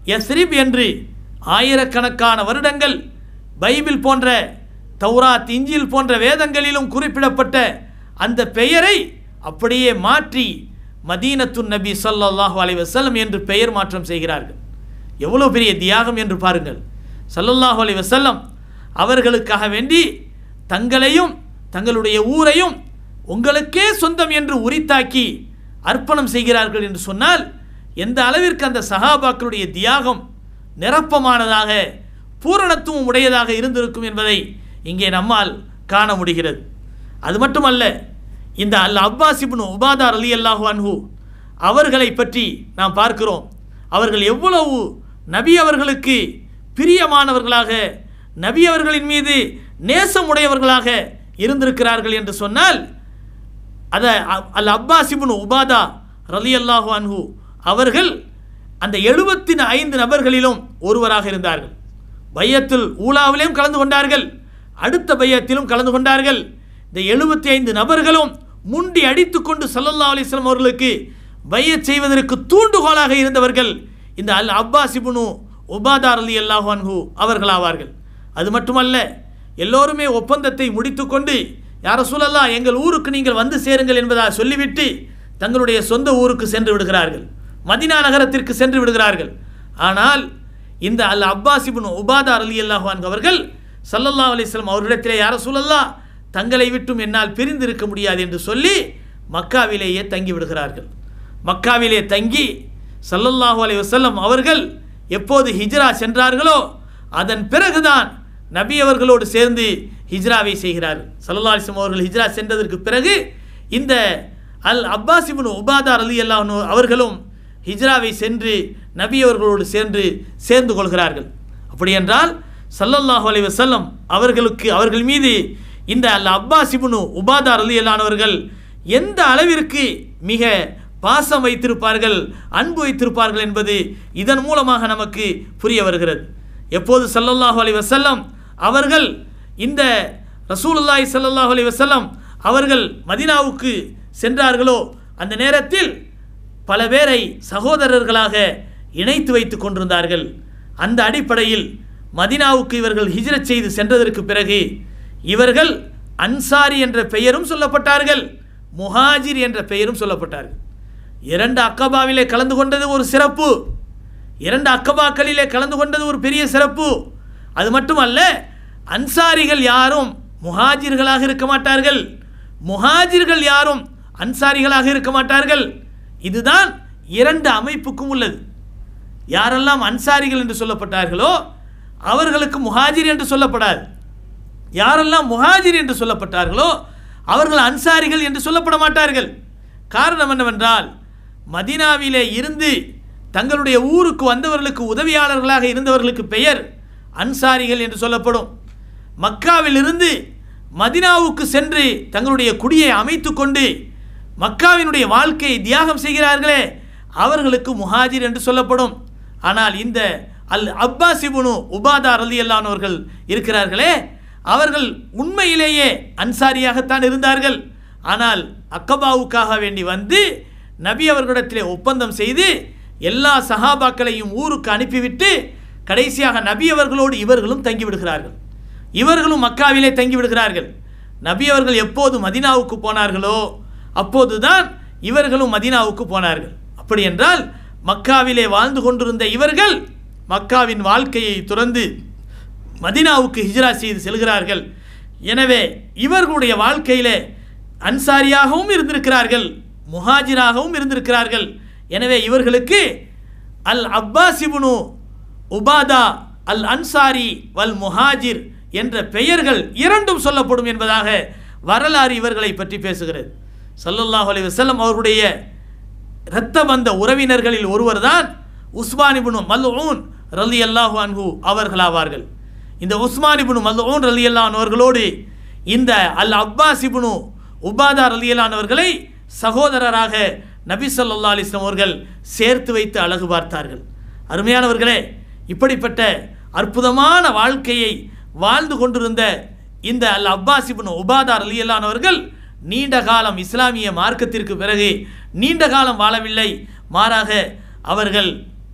யஸ்ரிப் என்று ஆயிரக்கணக்கான வருடங்கள் பைபிள் போன்ற தௌராத் இஞ்சில் போன்ற வேதங்களிலும் குறிப்பிடப்பட்ட அந்த பெயரை அப்படியே மாற்றி மதீனத்துன் நபி ஸல்லல்லாஹு அலைஹி வஸல்லம் என்று பெயர் மாற்றம் செய்கிறார்கள் எவ்வளோ பெரிய தியாகம் என்று பாருங்கள் ஸல்லல்லாஹு அலைஹி வஸல்லம் அவர்களுக்காக வேண்டி தங்களையும் தங்களுடைய ஊரையும் உங்களுக்கே சொந்தம் என்று உரித்தாக்கி அர்ப்பணம் செய்கிறார்கள் என்று சொன்னால் எந்த அளவிற்கு அந்த சஹாபாக்களுடைய தியாகம் நிரப்பமானதாக பூரணத்துவம் உடையதாக இருந்திருக்கும் என்பதை இங்கே நம்மால் காண முடிகிறது அது மட்டுமல்ல இந்த அல் அப்பாஸ் இப்னு உபாதார் அலி அல்லாஹு அன்ஹு அவர்களை பற்றி நாம் பார்க்கிறோம் அவர்கள் எவ்வளவு நபி அவர்களுக்கு பிரியமானவர்களாக நபி அவர்களின் மீது நேசமுடையவர்களாக இருந்திருக்கிறார்கள் என்று சொன்னால் அதை அல் அப்பாஸ் இப்னு உபாதா ரலி அல்லாஹு அன்ஹு அவர்கள் அந்த எழுபத்தி ஐந்து நபர்களிலும் ஒருவராக இருந்தார்கள் பையத்தில் ஊலாவிலையும் கலந்து கொண்டார்கள் அடுத்த பையத்திலும் கலந்து கொண்டார்கள் இந்த எழுபத்தி ஐந்து நபர்களும் முண்டி அடித்துக்கொண்டு சல்லல்லா அலிஸ்லாம் அவர்களுக்கு பையச் செய்வதற்கு தூண்டுகோலாக இருந்தவர்கள் இந்த அல் அப்பாஸ் இப்னு உபாதார் அலி அல்லாஹு அன்ஹு அவர்களாவார்கள் அது மட்டுமல்ல எல்லோருமே ஒப்பந்தத்தை முடித்துக்கொண்டு யார சூழல்லா எங்கள் ஊருக்கு நீங்கள் வந்து சேருங்கள் என்பதாக சொல்லிவிட்டு தங்களுடைய சொந்த ஊருக்கு சென்று விடுகிறார்கள் மதினா நகரத்திற்கு சென்று விடுகிறார்கள் ஆனால் இந்த அல் அப்பாஸ் இப்னு உபாதார் அலி அல்லாஹான் அவர்கள் சல்லல்லா அலிஸ்லாம் அவரிடத்திலே யார சூழல்லா தங்களை விட்டும் என்னால் பிரிந்து இருக்க முடியாது என்று சொல்லி மக்காவிலேயே தங்கி விடுகிறார்கள் மக்காவிலே தங்கி சல்லல்லாஹு அலைஹி வஸல்லம் அவர்கள் எப்போது ஹிஜ்ரா சென்றார்களோ அதன் பிறகுதான் நபி அவர்களோடு சேர்ந்து ஹிஜ்ராவை செய்கிறார்கள் சல்லல்லா அலிஸ்லாம் அவர்கள் ஹிஜ்ரா சென்றதற்கு பிறகு இந்த அல் அப்பாஸ் இப்னு உபாதார் அலி அல்லாஹ் அவர்களும் ஹிஜ்ராவை சென்று நபி அவர்களோடு சேர்ந்து சேர்ந்து கொள்கிறார்கள் அப்படி என்றால் சல்லல்லாஹு அலைஹி வஸல்லம் அவர்களுக்கு அவர்கள் மீது இந்த அல் அப்பாஸ் இப்னு உபாதார் அலி அல்லானவர்கள் எந்த அளவிற்கு மிக பாசம் வைத்திருப்பார்கள் அன்பு வைத்திருப்பார்கள் என்பது இதன் மூலமாக நமக்கு புரிய வருகிறது எப்போது சல்லல்லாஹு அலைஹி வஸல்லம் அவர்கள் இந்த ரசூலுல்லாஹி ஸல்லல்லாஹு அலைஹி வஸல்லம் அவர்கள் மதினாவுக்கு சென்றார்களோ அந்த நேரத்தில் பல பேரை சகோதரர்களாக இணைத்து வைத்து கொண்டிருந்தார்கள் அந்த அடிப்படையில் மதினாவுக்கு இவர்கள் ஹிஜ்ரத் செய்து சென்றதற்கு பிறகு இவர்கள் அன்சாரி என்ற பெயரும் சொல்லப்பட்டார்கள் முஹாஜிர் என்ற பெயரும் சொல்லப்பட்டார்கள் இரண்டு அக்கபாவிலே கலந்து கொண்டது ஒரு சிறப்பு இரண்டு அக்கபாக்களிலே கலந்து கொண்டது ஒரு பெரிய சிறப்பு அது மட்டுமல்ல அன்சாரிகள் யாரும் முஹாஜிர்களாக இருக்க மாட்டார்கள் முஹாஜிர்கள் யாரும் அன்சாரிகளாக இருக்க மாட்டார்கள் இதுதான் இரண்டு அமைப்புக்கும் உள்ளது யாரெல்லாம் அன்சாரிகள் என்று சொல்லப்பட்டார்களோ அவர்களுக்கு முஹாஜிர் என்று சொல்லப்படாது யாரெல்லாம் முஹாஜிர் என்று சொல்லப்பட்டார்களோ அவர்கள் அன்சாரிகள் என்று சொல்லப்பட மாட்டார்கள் காரணம் என்னவென்றால் மதினாவிலே இருந்து தங்களுடைய ஊருக்கு வந்தவர்களுக்கு உதவியாளர்களாக இருந்தவர்களுக்கு பெயர் அன்சாரிகள் என்று சொல்லப்படும் மக்காவிலிருந்து மதினாவுக்கு சென்று தங்களுடைய குடியை அமைத்து கொண்டு மக்காவினுடைய வாழ்க்கையை தியாகம் செய்கிறார்களே அவர்களுக்கு முஹாஜிர் என்று சொல்லப்படும் ஆனால் இந்த அல் அப்பாஸ் இபுனு உபாதார் அலி அல்லானவர்கள் இருக்கிறார்களே அவர்கள் உண்மையிலேயே அன்சாரியாகத்தான் இருந்தார்கள் ஆனால் அக்கபாவுக்காக வேண்டி வந்து நபி அவர்களிடத்திலே ஒப்பந்தம் செய்து எல்லா சஹாபாக்களையும் ஊருக்கு அனுப்பிவிட்டு கடைசியாக நபி அவர்களோடு இவர்களும் தங்கிவிடுகிறார்கள் இவர்களும் மக்காவிலே தங்கிவிடுகிறார்கள் நபி அவர்கள் எப்போது மதினாவுக்கு போனார்களோ அப்போதுதான் இவர்களும் மதினாவுக்கு போனார்கள் அப்படி என்றால் மக்காவிலே வாழ்ந்து கொண்டிருந்த இவர்கள் மக்காவின் வாழ்க்கையை துறந்து மதினாவுக்கு ஹிஜ்ரா செய்து செல்கிறார்கள் எனவே இவர்களுடைய வாழ்க்கையிலே அன்சாரியாகவும் இருந்திருக்கிறார்கள் முஹாஜிராகவும் இருந்திருக்கிறார்கள் எனவே இவர்களுக்கு அல் அப்பாசிபுனு உபாதா அல் அன்சாரி வல் முஹாஜிர் என்ற பெயர்கள் இரண்டும் சொல்லப்படும் என்பதாக வரலாறு இவர்களை பற்றி பேசுகிறது சல்லல்லாஹு அலைஹி வஸல்லம் அவர்களுடைய இரத்த வந்த உறவினர்களில் ஒருவர்தான் உஸ்மான் இப்னு மல்ஊன் ரலி அல்லாஹு அன்ஹு அவர்களாவார்கள் இந்த உஸ்மான் இப்னு மல்ஊன் ரலி அல்லாஹ் அவர்களோடு இந்த அல் அப்பாஸ் இப்னு உபாதா ரலி அவர்களை சகோதரராக நபி ஸல்லல்லாஹு அலைஹி வஸல்லம் அவர்கள் சேர்த்து வைத்து அழகு பார்த்தார்கள் அருமையானவர்களே இப்படிப்பட்ட அற்புதமான வாழ்க்கையை வாழ்ந்து கொண்டிருந்த இந்த அல் அப்பாஸ் இப்னு உபாதா ரலி அவர்கள் நீண்ட காலம் இஸ்லாமிய மார்க்கத்திற்கு பிறகு நீண்ட காலம் வாழவில்லை மாறாக அவர்கள்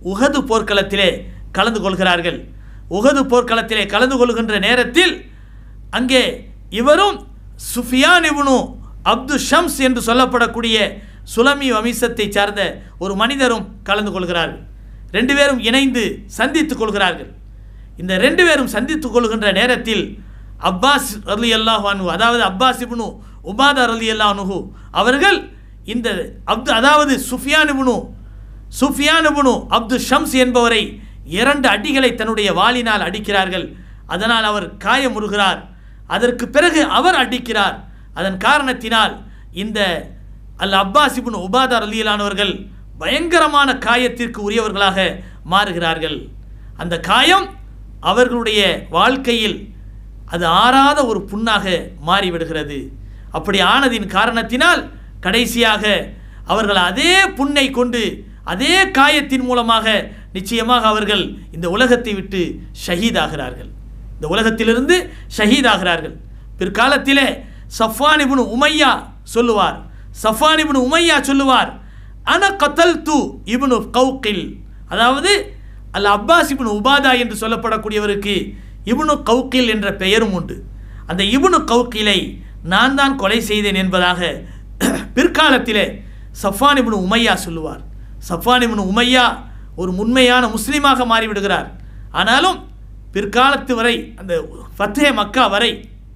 உகது போர்க்களத்திலே கலந்து கொள்கிறார்கள் உகது போர்க்களத்திலே கலந்து கொள்கின்ற நேரத்தில் அங்கே இவரும் சுஃபியான் இப்னு அப்து ஷம்ஸ் என்று சொல்லப்படக்கூடிய சுலமி வம்சத்தை சார்ந்த ஒரு மனிதரும் கலந்து கொள்கிறார்கள் ரெண்டு பேரும் இணைந்து சந்தித்துக் கொள்கிறார்கள் இந்த ரெண்டு பேரும் சந்தித்துக் கொள்கின்ற நேரத்தில் அப்பாஸ் அலி அல்லாஹானு அதாவது அப்பாஸ் இப்னு உபாதர் அலி அல்லாஹு அவர்கள் இந்த அப்து அதாவது சுஃபியான் இப்னு சுஃபியான் இப்னு அப்து ஷம்ஸ் என்பவரை இரண்டு அடிகளை தன்னுடைய வாளினால் அடிக்கிறார்கள் அதனால் அவர் காயமுறுகிறார் அதற்கு பிறகு அவர் அடிக்கிறார் அதன் காரணத்தினால் இந்த அல் அப்பாஸ் இப்னு உபாதார் அலியலானவர்கள் பயங்கரமான காயத்திற்கு உரியவர்களாக மாறுகிறார்கள் அந்த காயம் அவர்களுடைய வாழ்க்கையில் அது ஆறாத ஒரு புண்ணாக மாறிவிடுகிறது அப்படி ஆனதின் காரணத்தினால் கடைசியாக அவர்கள் அதே புண்ணை கொண்டு அதே காயத்தின் மூலமாக நிச்சயமாக அவர்கள் இந்த உலகத்தை விட்டு ஷஹீதாகிறார்கள் இந்த உலகத்திலிருந்து ஷஹீதாகிறார்கள் பிற்காலத்திலே சஃபான் இப்னு உமையா சொல்லுவார் சஃபான் இப்னு உமையா சொல்லுவார் அன கத்தல் து இப்னு கவுக்கில் அதாவது அல் அப்பாஸ் இப்னு உபாதா என்று சொல்லப்படக்கூடியவருக்கு இப்னு கவுக்கில் என்ற பெயரும் உண்டு அந்த இப்னு கவுக்கிலை நான் தான் கொலை செய்தேன் என்பதாக பிற்காலத்திலே சஃபான் இப்னு உமையா சொல்லுவார் சஃபான் இப்னு உமையா ஒரு உண்மையான முஸ்லீமாக மாறிவிடுகிறார் ஆனாலும் பிற்காலத்து வரை அந்த ஃபத்தே மக்கா வரை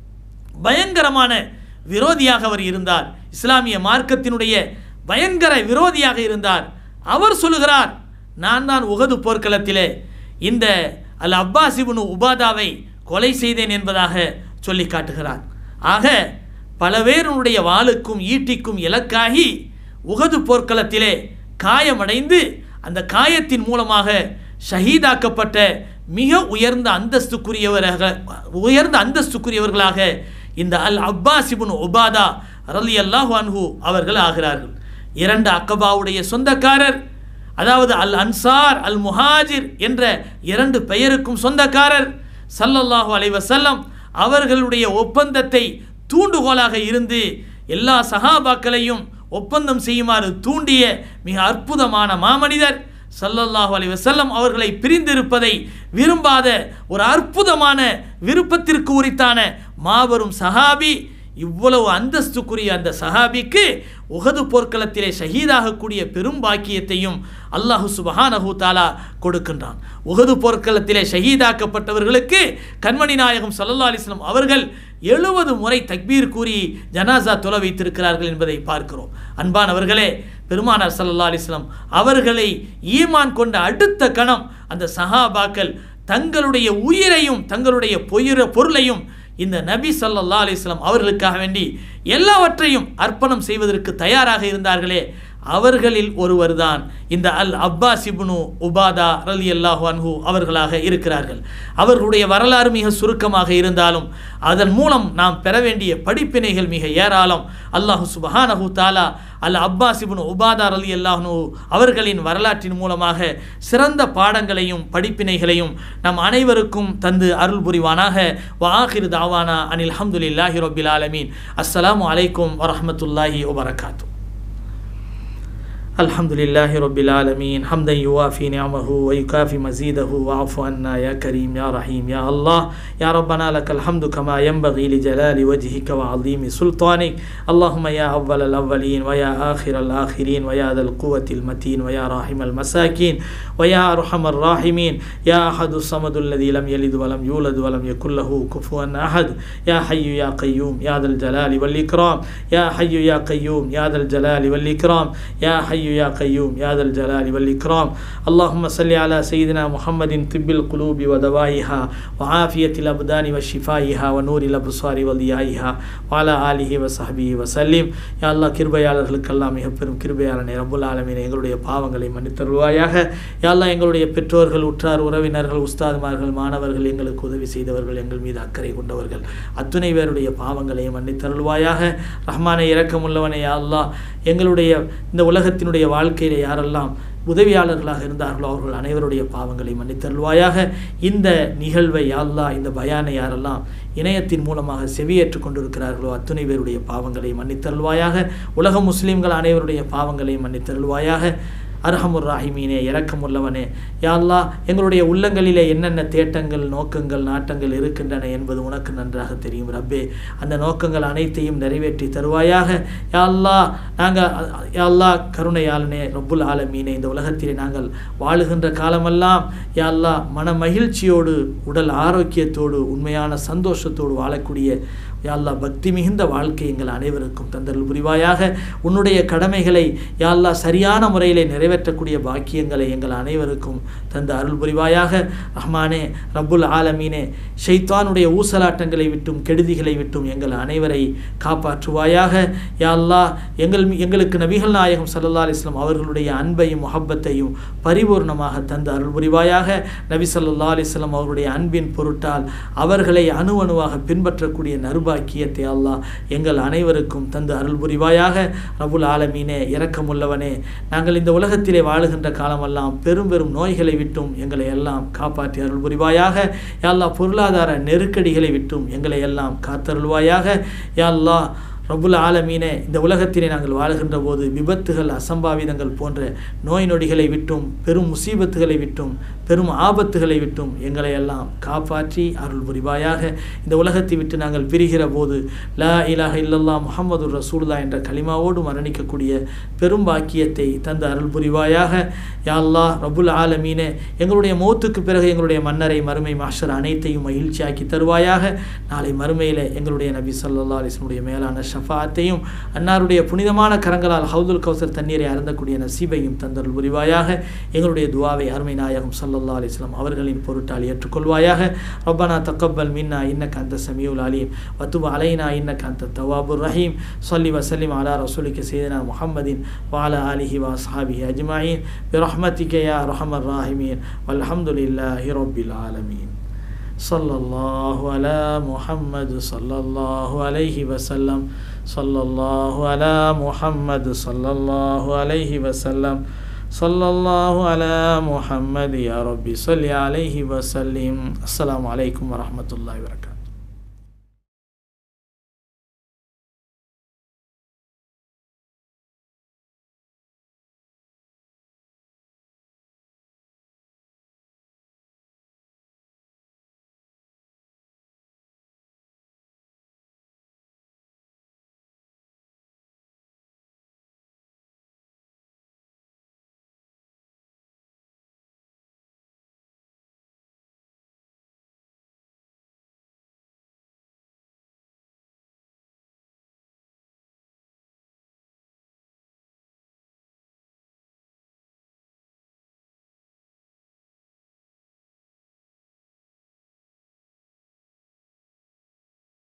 பயங்கரமான விரோதியாக அவர் இருந்தார் இஸ்லாமிய மார்க்கத்தினுடைய பயங்கர விரோதியாக இருந்தார் அவர் சொல்லுகிறார் நான் தான் உகது போர்க்களத்திலே இந்த அல் அப்பாஸ் இப்னு உபாதாவை கொலை செய்தேன் என்பதாக சொல்லி காட்டுகிறார் ஆக பல பேருடைய வாளுக்கும் ஈட்டிக்கும் இலக்காகி உகது போர்க்களத்திலே காயமடைந்து அந்த காயத்தின் மூலமாக ஷஹீதாக்கப்பட்ட மிக உயர்ந்த அந்தஸ்துக்குரியவராக உயர்ந்த அந்தஸ்துக்குரியவர்களாக இந்த அல் அப்பாஸ் இப்னு உபாதா ரலி அல்லாஹு அன்ஹு அவர்கள் ஆகிறார்கள் இரண்டு அக்கபாவுடைய சொந்தக்காரர் அதாவது அல் அன்சார் அல் முஹாஜிர் என்ற இரண்டு பெயருக்கும் சொந்தக்காரர் சல்லல்லாஹு அலைஹி வஸல்லம் அவர்களுடைய ஒப்பந்தத்தை தூண்டுகோலாக இருந்து எல்லா சஹாபாக்களையும் ஒப்பந்தம் செய்யுமாறு தூண்டிய மிக அற்புதமான மாமனிதர் சல்லல்லாஹு அலைஹி வஸல்லம் அவர்களை பிரிந்திருப்பதை விரும்பாத ஒரு அற்புதமான விருப்பத்திற்கு உரித்தான மாபெரும் சஹாபி இவ்வளவு அந்தஸ்துக்குரிய அந்த சஹாபிக்கு உகது போர்க்களத்திலே ஷஹீதாகக்கூடிய பெரும் பாக்கியத்தையும் அல்லாஹு சுபஹானஹு தாலா கொடுக்கின்றான் உகது போர்க்களத்திலே ஷஹீதாக்கப்பட்டவர்களுக்கு கண்மணி நாயகம் சல்லல்லா அலிஸ்லாம் அவர்கள் எழுபது முறை தக்பீர் கூறி ஜனாசா தொலை வைத்திருக்கிறார்கள் என்பதை பார்க்கிறோம் அன்பானவர்களே பெருமானார் சல்லல்லா அலிஸ்லாம் அவர்களை ஈமான் கொண்ட அடுத்த கணம் அந்த சஹாபாக்கள் தங்களுடைய உயிரையும் தங்களுடைய பொயிர பொருளையும் இந்த நபி ஸல்லல்லாஹு அலைஹி வஸல்லம் அவர்களுக்காக வேண்டி எல்லாவற்றையும் அர்ப்பணம் செய்வதற்கு தயாராக இருந்தார்களே அவர்களில் ஒருவர்தான் இந்த அல் அப்பாஸ் இப்னு உபாதா ரலி அல்லாஹு அன்ஹு அவர்களாக இருக்கிறார்கள் அவர்களுடைய வரலாறு மிக சுருக்கமாக இருந்தாலும் அதன் மூலம் நாம் பெற வேண்டிய படிப்பினைகள் மிக ஏராளம் அல்லாஹு சுபஹானஹு தாலா அல் அப்பாஸ் இப்னு உபாதா ரலி அல்லாஹ்னு அவர்களின் வரலாற்றின் மூலமாக சிறந்த பாடங்களையும் படிப்பினைகளையும் நம் அனைவருக்கும் தந்து அருள் புரிவானாக வாஹிர் தாவானா அனில் அஹமதுல்லாஹி ரபில் ஆலமீன் அஸ்ஸலாமு அலைக்கும் வரஹமத்துல்லாஹி வபரகாத்து الحمد لله رب العالمين حمدا يوافي نعمه ويكافي مزيده واعف عنا يا كريم يا رحيم يا الله يا ربنا لك الحمد كما ينبغي لجلال وجهك وعظيم سلطانك اللهم يا أول الأولين ويا آخر الآخرين ويا ذا القوة المتين ويا راحم المساكين ويا أرحم الراحمين يا أحد الصمد الذي لم يلد ولم يولد ولم يكن له كفوا أحد يا حي يا قيوم يا ذا الجلال والإكرام يا حي يا قيوم يا ذا الجلال والإكرام يا حي يا قيوم يا ذا الجلال والإكرام اللهم صل على سيدنا محمد طب القلوب ودوائها وعافية الأبدان وشفائها ونور الأبصار وضيائها وعلى آله وصحبه وسلم يا الله கிருபையாளர்களுக்கெல்லாம் மிக பெரும் கிருபையாளனை ரப்புல் ஆலமீன் எங்களுடைய பாவங்களை மன்னித்தருள்வாயாக யா அல்லாஹ் எங்களுடைய பெற்றோர்கள் உற்றார் உறவினர்கள் உஸ்தாதுமார்கள் மாணவர்கள் எங்களுக்கு உதவி செய்தவர்கள் எங்கள் மீது அக்கறை கொண்டவர்கள் அத்துணை பேருடைய பாவங்களையும் மன்னித்தருள்வாயாக ரஹ்மானை இரக்கமுள்ளவனை யா அல்லாஹ் எங்களுடைய இந்த உலகத்தினுடைய வாழ்க்கையில யாரெல்லாம் உதவியாளர்களாக இருந்தார்களோ அவர்கள் அனைவருடைய பாவங்களை மன்னித்தருள்வாயாக இந்த நிகழ்வை யாழ்லா இந்த பயானை யாரெல்லாம் இணையத்தின் மூலமாக செவியேற்றுக் கொண்டிருக்கிறார்களோ அத்துணை பேருடைய பாவங்களை மன்னித்தருள்வாயாக உலக முஸ்லீம்கள் அனைவருடைய பாவங்களை மன்னித்தருள்வாயாக அர்ஹமுர் ராஹிமீனே இரக்கமுள்ளவனே யா அல்லாஹ் எங்களுடைய உள்ளங்களிலே என்னென்ன தேட்டங்கள் நோக்கங்கள் நாட்டங்கள் இருக்கின்றன என்பது உனக்கு நன்றாக தெரியும் ரப்பே அந்த நோக்கங்கள் அனைத்தையும் நிறைவேற்றி தருவாயாக யா அல்லாஹ் நாங்கள் யா அல்லாஹ் கருணையாளனே ரப்புல் ஆலமீனே இந்த உலகத்திலே நாங்கள் வாழுகின்ற காலமெல்லாம் யா அல்லாஹ் மன மகிழ்ச்சியோடு உடல் ஆரோக்கியத்தோடு உண்மையான சந்தோஷத்தோடு வாழக்கூடிய யா அல்லாஹ் பக்தி மிகுந்த வாழ்க்கை எங்கள் அனைவருக்கும் தந்தல் புரிவாயாக உன்னுடைய கடமைகளை யா அல்லாஹ் சரியான முறையிலே நிறைவேற்றக்கூடிய பாக்கியங்களை எங்கள் அனைவருக்கும் தந்த அருள் புரிவாயாக ரஹ்மானே ரப்புல் ஆலமீனே ஷைத்தானுடைய ஊசலாட்டங்களை விட்டும் கெடுதிகளை விட்டும் எங்கள் அனைவரை காப்பாற்றுவாயாக யா அல்லாஹ் எங்கள் எங்களுக்கு நபிகள் நாயகம் சல்லல்லா அலிஸ்லாம் அவர்களுடைய அன்பையும் முஹப்பத்தையும் பரிபூர்ணமாக தந்த அருள் புரிவாயாக நபி ஸல்லல்லாஹு அலைஹி வஸல்லம் அவருடைய அன்பின் பொருட்டால் அவர்களை அணு அணுவாக பின்பற்றக்கூடிய நறுபாக்கியத்தை அல்லாஹ் எங்கள் அனைவருக்கும் தந்து அருள் புரிவாயாக ரபுல் ஆலமீனே இரக்கமுள்ளவனே நாங்கள் இந்த உலகத்திலே வாழுகின்ற காலமெல்லாம் பெரும் பெரும் நோய்களை விட்டும் எங்களை எல்லாம் காப்பாற்றி அருள் புரிவாயாக யா அல்லாஹ் பொருளாதார நெருக்கடிகளை விட்டும் எங்களை எல்லாம் காத்தருள்வாயாக யா அல்லாஹ் ரபுல் ஆலமீனே இந்த உலகத்திலே நாங்கள் வாழுகின்ற போது விபத்துகள் அசம்பாவிதங்கள் போன்ற நோய் நொடிகளை விட்டும் பெரும் முசீபத்துகளை விட்டும் பெரும் ஆபத்துகளை விட்டும் எங்களை எல்லாம் காப்பாற்றி அருள் புரிவாயாக இந்த உலகத்தை விட்டு நாங்கள் பிரிகிற போது லா இலாஹ இல்லல்லா முஹம்மது ரசூலுல்லா என்ற கலிமாவோடு மரணிக்கக்கூடிய பெரும் பாக்கியத்தை தந்த அருள் புரிவாயாக யா அல்லாஹ் ரபுல் ஆலமீனே எங்களுடைய மௌத்துக்கு பிறகு எங்களுடைய மன்னரை மறுமை மாஷர் அனைத்தையும் மகிழ்ச்சியாக்கி தருவாயாக நாளை மறுமையிலே எங்களுடைய நபி ஸல்லல்லாஹு அலைஹி வஸல்லுடைய மேலான ஷஃபாத்தையும் அன்னாருடைய புனிதமான கரங்களால் ஹவுதுல் கௌசர் தண்ணீரை அருந்தக்கூடிய நசீபையும் தந்தருள் புரிவாயாக எங்களுடைய துவாவை அருமை நாயகம் சல்லல்லா அலிஸ்லாம் அவர்களின் பொருட்டால் ஏற்றுக்கொள்வாயாக ரப்பனா தக்கப்பல் மின்னா இன்னக்க அந்த சமியுல் அலீம் வத்துப அலைனா இன்னக்க அந்த தவாபுர் ரஹீம் சொல்லி வசல்லிம் அலா ரசூலிக்க செய்தனா முஹம்மதின் வாலா அலிஹி வா சஹாபிஹி அஜ்மாயின் برحمتك يا ارحم الراحمين والحمد لله رب العالمين صلى الله على محمد صلى الله عليه وسلم صلى الله على محمد صلى الله عليه وسلم صلى الله على محمد يا رب صل عليه وسلم السلام عليكم ورحمة الله وبركاته